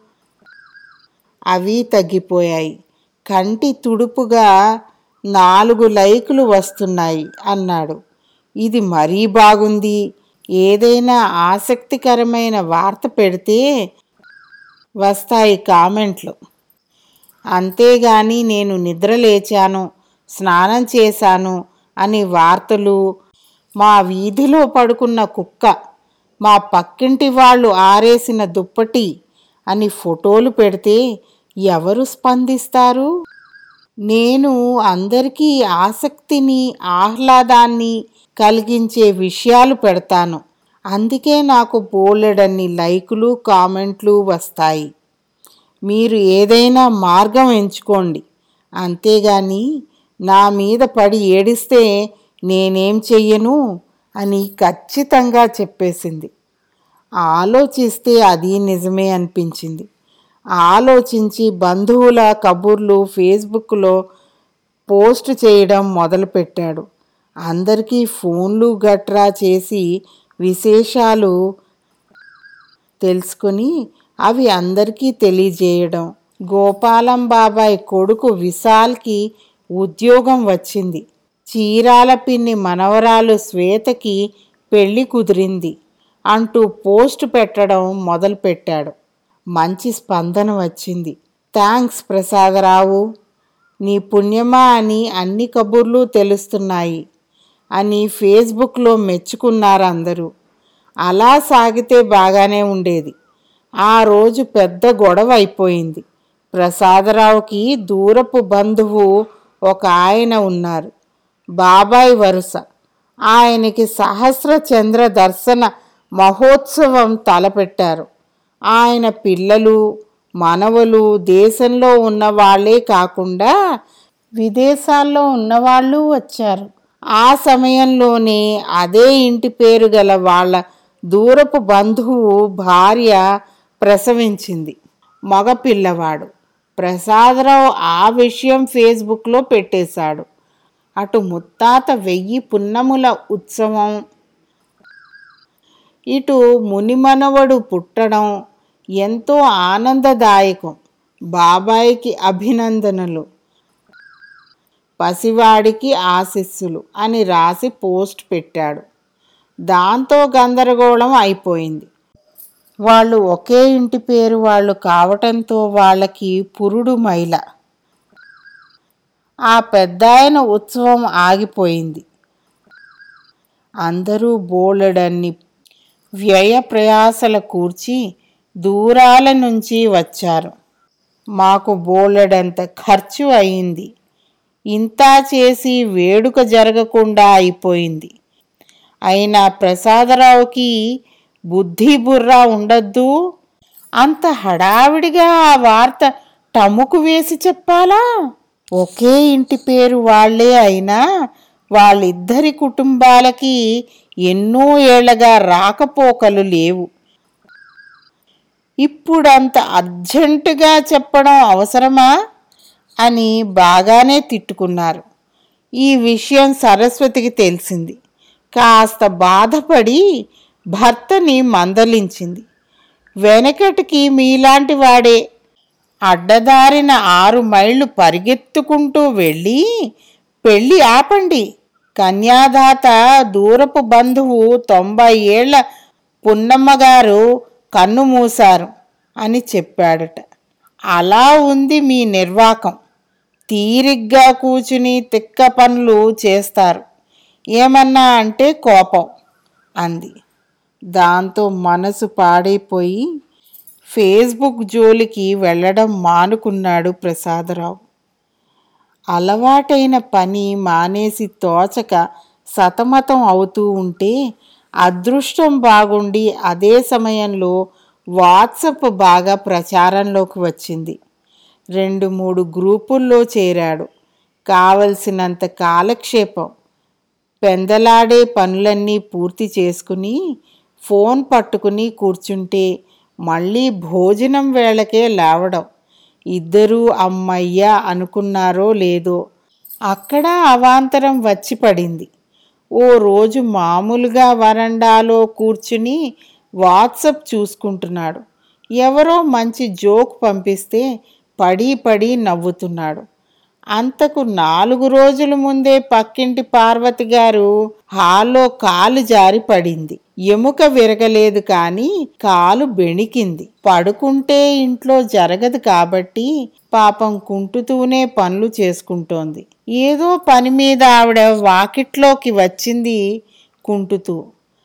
అవి తగ్గిపోయాయి కంటి తుడుపుగా నాలుగు లైకులు వస్తున్నాయి అన్నాడు ఇది మరీ బాగుంది ఏదైనా ఆసక్తికరమైన వార్త పెడితే వస్తాయి కామెంట్లు అంతేగాని నేను నిద్ర లేచాను స్నానం చేశాను అని వార్తలు మా వీధిలో పడుకున్న కుక్క మా పక్కింటి వాళ్ళు ఆరేసిన దుప్పటి అని ఫోటోలు పెడితే ఎవరు స్పందిస్తారు నేను అందరికీ ఆసక్తిని ఆహ్లాదాన్ని కలిగించే విషయాలు పెడతాను అందుకే నాకు బోలెడన్ని లైకులు కామెంట్లు వస్తాయి మీరు ఏదైనా మార్గం ఎంచుకోండి అంతేగాని నా మీద పడి ఏడిస్తే నేనేం చెయ్యను అని ఖచ్చితంగా చెప్పేసింది ఆలోచిస్తే అది నిజమే అనిపించింది ఆలోచించి బంధువుల కబుర్లు ఫేస్బుక్లో పోస్ట్ చేయడం మొదలుపెట్టాడు అందరికీ ఫోన్లు గట్రా చేసి విశేషాలు తెలుసుకుని అవి అందరికీ తెలియజేయడం గోపాలం బాబాయ్ కొడుకు విశాల్కి ఉద్యోగం వచ్చింది చీరాల పిన్ని మనవరాలు శ్వేతకి పెళ్లి కుదిరింది అంటూ పోస్ట్ పెట్టడం మొదలుపెట్టాడు మంచి స్పందన వచ్చింది థ్యాంక్స్ ప్రసాదరావు నీ పుణ్యమా అని అన్ని కబుర్లు తెలుస్తున్నాయి అని ఫేస్బుక్లో మెచ్చుకున్నారు అందరూ అలా సాగితే బాగానే ఉండేది ఆ రోజు పెద్ద గొడవ అయిపోయింది ప్రసాదరావుకి దూరపు బంధువు ఒక ఆయన ఉన్నారు బాబాయ్ వరుస ఆయనకి సహస్ర చంద్ర దర్శన మహోత్సవం తలపెట్టారు ఆయన పిల్లలు మనవలు దేశంలో ఉన్న వాళ్ళే కాకుండా విదేశాల్లో ఉన్నవాళ్ళు వచ్చారు ఆ సమయంలోనే అదే ఇంటి పేరు గల వాళ్ళ దూరపు బంధువు భార్య ప్రసవించింది మగపిల్లవాడు ప్రసాదరావు ఆ విషయం ఫేస్బుక్లో పెట్టేశాడు అటు ముత్తాత వెయ్యి పున్నముల ఉత్సవం ఇటు మునిమనవడు పుట్టడం ఎంతో ఆనందదాయకం బాబాయికి అభినందనలు పసివాడికి ఆశీస్సులు అని రాసి పోస్ట్ పెట్టాడు దాంతో గందరగోళం అయిపోయింది వాళ్ళు ఒకే ఇంటి పేరు వాళ్ళు కావటంతో వాళ్ళకి పురుడు మైల ఆ పెద్దాయన ఉత్సవం ఆగిపోయింది అందరూ బోలెడన్ని వ్యయ ప్రయాసల కూర్చి దూరాల నుంచి వచ్చారు మాకు బోలెడంత ఖర్చు అయింది ఇంత చేసి వేడుక జరగకుండా అయిపోయింది అయినా ప్రసాదరావుకి బుద్ధి బుర్ర ఉండద్దు అంత హడావిడిగా ఆ వార్త టముకు వేసి చెప్పాలా ఒకే ఇంటి పేరు వాళ్లే అయినా వాళ్ళిద్దరి కుటుంబాలకి ఎన్నో ఏళ్లగా రాకపోకలు లేవు ఇప్పుడంత అర్జెంటుగా చెప్పడం అవసరమా అని బాగానే తిట్టుకున్నారు ఈ విషయం సరస్వతికి తెలిసింది కాస్త బాధపడి భర్తని మందలించింది వెనకటికి మీలాంటి వాడే అడ్డదారిన ఆరు మైళ్ళు పరిగెత్తుకుంటూ వెళ్ళి పెళ్ళి ఆపండి కన్యాదాత దూరపు బంధువు తొంభై ఏళ్ల పున్నమ్మగారు కన్ను మూశారు అని చెప్పాడట అలా ఉంది మీ నిర్వాకం తీరిగ్గా కూచుని తిక్క పనులు చేస్తారు ఏమన్నా అంటే కోపం అంది దాంతో మనసు పాడైపోయి ఫేస్బుక్ జోలికి వెళ్ళడం మానుకున్నాడు ప్రసాదరావు అలవాటైన పని మానేసి తోచక సతమతం అవుతూ ఉంటే అదృష్టం బాగుండి అదే సమయంలో వాట్సప్ బాగా ప్రచారంలోకి వచ్చింది రెండు మూడు గ్రూపుల్లో చేరాడు కావలసినంత కాలక్షేపం పెందలాడే పనులన్నీ పూర్తి చేసుకుని ఫోన్ పట్టుకుని కూర్చుంటే మళ్ళీ భోజనం వేళకే లేవడం ఇద్దరూ అమ్మయ్య అనుకున్నారో లేదో అక్కడ అవాంతరం వచ్చి పడింది ఓ రోజు మామూలుగా వరండాలో కూర్చుని వాట్సప్ చూసుకుంటున్నాడు ఎవరో మంచి జోక్ పంపిస్తే పడి పడి నవ్వుతున్నాడు అంతకు నాలుగు రోజుల ముందే పక్కింటి పార్వతి గారు హాల్లో కాలు జారి పడింది ఎముక విరగలేదు కానీ కాలు బెణికింది పడుకుంటే ఇంట్లో జరగదు కాబట్టి పాపం కుంటుతూనే పనులు చేసుకుంటోంది ఏదో పని మీద ఆవిడ వాకిట్లోకి వచ్చింది కుంటుతూ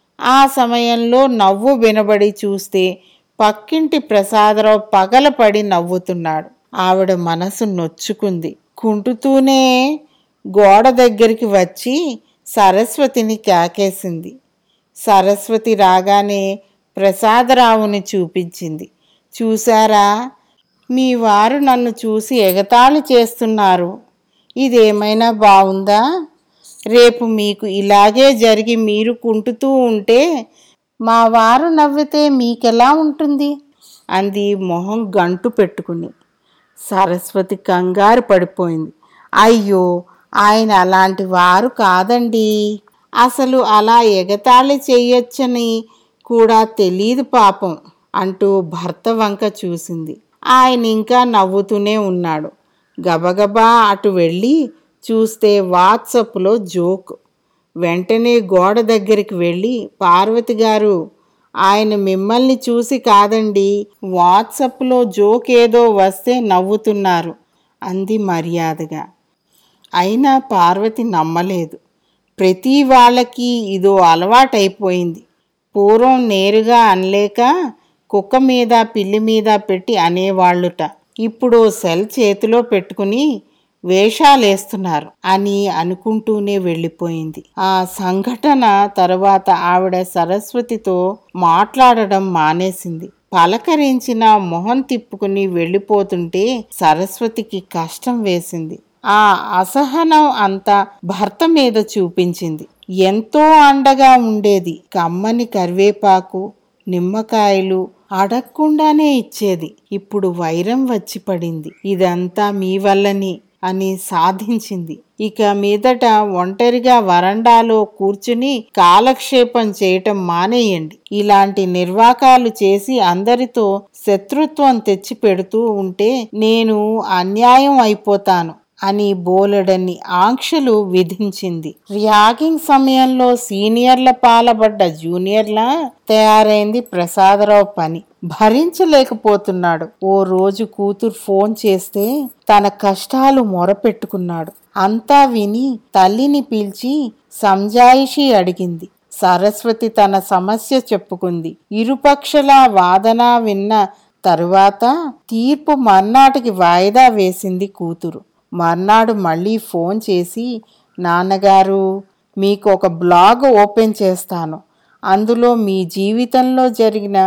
ఆ సమయంలో నవ్వు వినబడి చూస్తే పక్కింటి ప్రసాదరావు పగలపడి నవ్వుతున్నాడు ఆవిడ మనసు నొచ్చుకుంది కుంటుతూనే గోడ దగ్గరికి వచ్చి సరస్వతిని కేకేసింది సరస్వతి రాగానే ప్రసాదరావుని చూపించింది చూశారా మీ వారు నన్ను చూసి ఎగతాళి చేస్తున్నారు ఇదేమైనా బాగుందా రేపు మీకు ఇలాగే జరిగి మీరు కుంటుతూ ఉంటే మా వారు నవ్వితే మీకెలా ఉంటుంది అంది మొహం గంటు పెట్టుకుని సరస్వతి కంగారు పడిపోయింది అయ్యో ఆయన అలాంటి వారు కాదండి అసలు అలా ఎగతాళి చెయ్యొచ్చని కూడా తెలియదు పాపం అంటూ భర్త వంక చూసింది ఆయన ఇంకా నవ్వుతూనే ఉన్నాడు గబగబా అటు వెళ్ళి చూస్తే వాట్సప్లో జోక్ వెంటనే గోడ దగ్గరికి వెళ్ళి పార్వతి గారు ఆయన మిమ్మల్ని చూసి కాదండి వాట్సప్లో జోక్ ఏదో వస్తే నవ్వుతున్నారు అంది మర్యాదగా అయినా పార్వతి నమ్మలేదు ప్రతి వాళ్ళకి ఇదో అలవాటైపోయింది పూర్వం నేరుగా అనలేక కుక్క మీద పిల్లి మీద పెట్టి అనేవాళ్ళుట ఇప్పుడు సెల్ చేతిలో పెట్టుకుని వేషాలేస్తున్నారు అని అనుకుంటూనే వెళ్ళిపోయింది ఆ సంఘటన తర్వాత ఆవిడ సరస్వతితో మాట్లాడడం మానేసింది పలకరించిన మొహం తిప్పుకుని వెళ్ళిపోతుంటే సరస్వతికి కష్టం వేసింది ఆ అసహనం అంతా భర్త మీద చూపించింది ఎంతో అండగా ఉండేది కమ్మని కరివేపాకు నిమ్మకాయలు అడగకుండానే ఇచ్చేది ఇప్పుడు వైరం వచ్చి పడింది ఇదంతా మీ వల్లని అని సాధించింది ఇక మీదట ఒంటరిగా వరండాలో కూర్చుని కాలక్షేపం చేయటం మానేయండి ఇలాంటి నిర్వాకాలు చేసి అందరితో శత్రుత్వం తెచ్చి పెడుతూ ఉంటే నేను అన్యాయం అయిపోతాను అని బోలెడన్ని ఆంక్షలు విధించింది ర్యాగింగ్ సమయంలో సీనియర్ల పాలబడ్డ జూనియర్లా తయారైంది ప్రసాదరావు పని భరించలేకపోతున్నాడు ఓ రోజు కూతురు ఫోన్ చేస్తే తన కష్టాలు మొరపెట్టుకున్నాడు అంతా విని తల్లిని పిలిచి సంజాయిషి అడిగింది సరస్వతి తన సమస్య చెప్పుకుంది ఇరుపక్షల వాదన విన్న తరువాత తీర్పు మర్నాటికి వాయిదా వేసింది కూతురు మర్నాడు మళ్ళీ ఫోన్ చేసి నాన్నగారు మీకు ఒక బ్లాగ్ ఓపెన్ చేస్తాను అందులో మీ జీవితంలో జరిగిన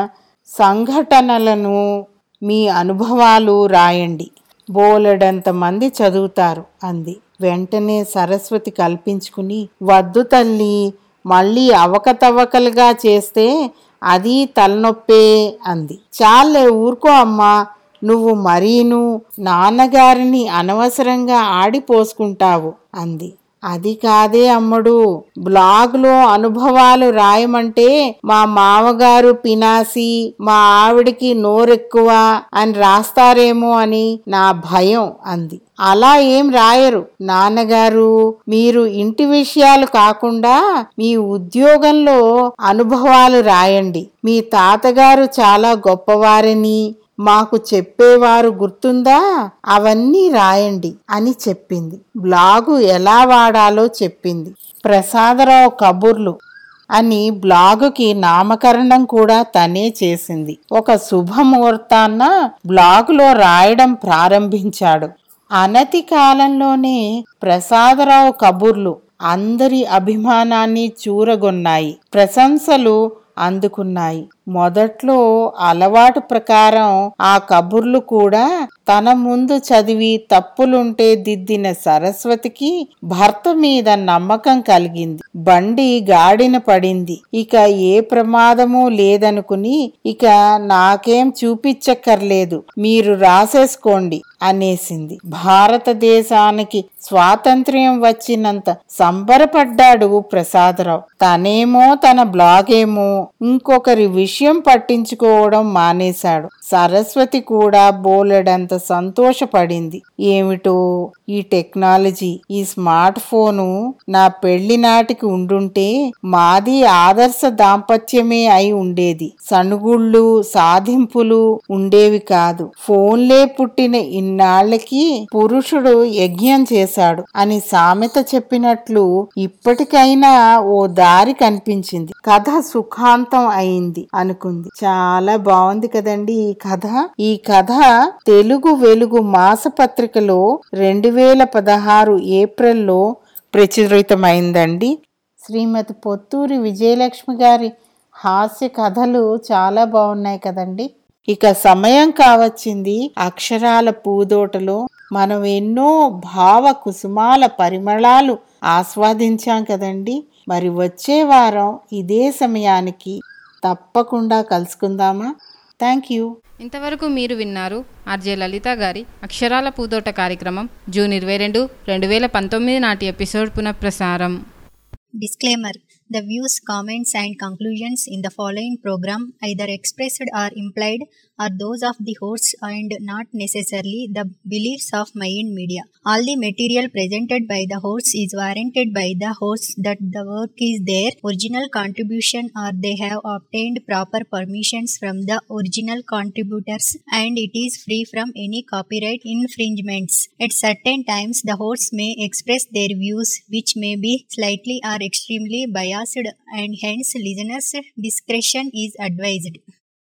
సంఘటనలను మీ అనుభవాలు రాయండి బోలెడంత మంది చదువుతారు అంది వెంటనే సరస్వతి కల్పించుకుని వద్దు తల్లి మళ్ళీ అవకతవకలుగా చేస్తే అది తలనొప్పే అంది చాలే ఊరుకో అమ్మా నువ్వు మరీను నాన్నగారిని అనవసరంగా ఆడిపోసుకుంటావు అంది అది కాదే అమ్మడు బ్లాగ్లో అనుభవాలు రాయమంటే మా మామగారు పినాసి మా ఆవిడికి నోరెక్కువ అని రాస్తారేమో అని నా భయం అంది అలా ఏం రాయరు నాన్నగారు మీరు ఇంటి విషయాలు కాకుండా మీ ఉద్యోగంలో అనుభవాలు రాయండి మీ తాతగారు చాలా గొప్పవారని మాకు చెప్పేవారు గుర్తుందా అవన్నీ రాయండి అని చెప్పింది బ్లాగు ఎలా వాడాలో చెప్పింది ప్రసాదరావు కబుర్లు అని బ్లాగుకి నామకరణం కూడా తనే చేసింది ఒక శుభముహూర్తాన్న బ్లాగులో రాయడం ప్రారంభించాడు అనతి కాలంలోనే ప్రసాదరావు కబుర్లు అందరి అభిమానాన్ని చూరగొన్నాయి ప్రశంసలు అందుకున్నాయి మొదట్లో అలవాటు ప్రకారం ఆ కబుర్లు కూడా తన ముందు చదివి తప్పులుంటే దిద్దిన సరస్వతికి భర్త మీద నమ్మకం కలిగింది బండి గాడిన పడింది ఇక ఏ ప్రమాదము లేదనుకుని ఇక నాకేం చూపించక్కర్లేదు మీరు రాసేసుకోండి అనేసింది భారతదేశానికి స్వాతంత్ర్యం వచ్చినంత సంబరపడ్డాడు ప్రసాదరావు తనేమో తన బ్లాగేమో ఇంకొకరి విషయం పట్టించుకోవడం మానేశాడు సరస్వతి కూడా బోలెడంత సంతోషపడింది ఏమిటో ఈ టెక్నాలజీ ఈ స్మార్ట్ ఫోను నా పెళ్లి నాటికి ఉండుంటే మాది ఆదర్శ దాంపత్యమే అయి ఉండేది సణుగుళ్ళు సాధింపులు ఉండేవి కాదు ఫోన్లే పుట్టిన ఇన్నాళ్లకి పురుషుడు యజ్ఞం చేశాడు అని సామెత చెప్పినట్లు ఇప్పటికైనా ఓ దారి కనిపించింది కథ సుఖాంతం అయింది అనుకుంది చాలా బాగుంది కదండి ఈ కథ ఈ కథ తెలుగు వెలుగు మాసపత్రికలో రెండు వేల పదహారు ఏప్రిల్లో ప్రచురితమైందండి శ్రీమతి పొత్తూరి విజయలక్ష్మి గారి హాస్య కథలు చాలా బాగున్నాయి కదండి ఇక సమయం కావచ్చింది అక్షరాల పూదోటలో మనం ఎన్నో భావ కుసుమాల పరిమళాలు ఆస్వాదించాం కదండి మరి వచ్చే వారం ఇదే సమయానికి తప్పకుండా కలుసుకుందామా థ్యాంక్ యూ ఇంతవరకు మీరు విన్నారు ఆర్జే లలిత గారి అక్షరాల పూదోట కార్యక్రమం జూన్ ఇరవై రెండు రెండు వేల పంతొమ్మిది నాటి ఎపిసోడ్ పునఃప్రసారం Disclaimer The views, comments, and conclusions in the following program, either expressed or implied, are those of the hosts and not necessarily the beliefs of Mayan Media. All the material presented by the hosts is warranted by the hosts that the work is their original contribution or they have obtained proper permissions from the original contributors and it is free from any copyright infringements. At certain times, the hosts may express their views which may be slightly or extremely biased and hence listeners' discretion is advised.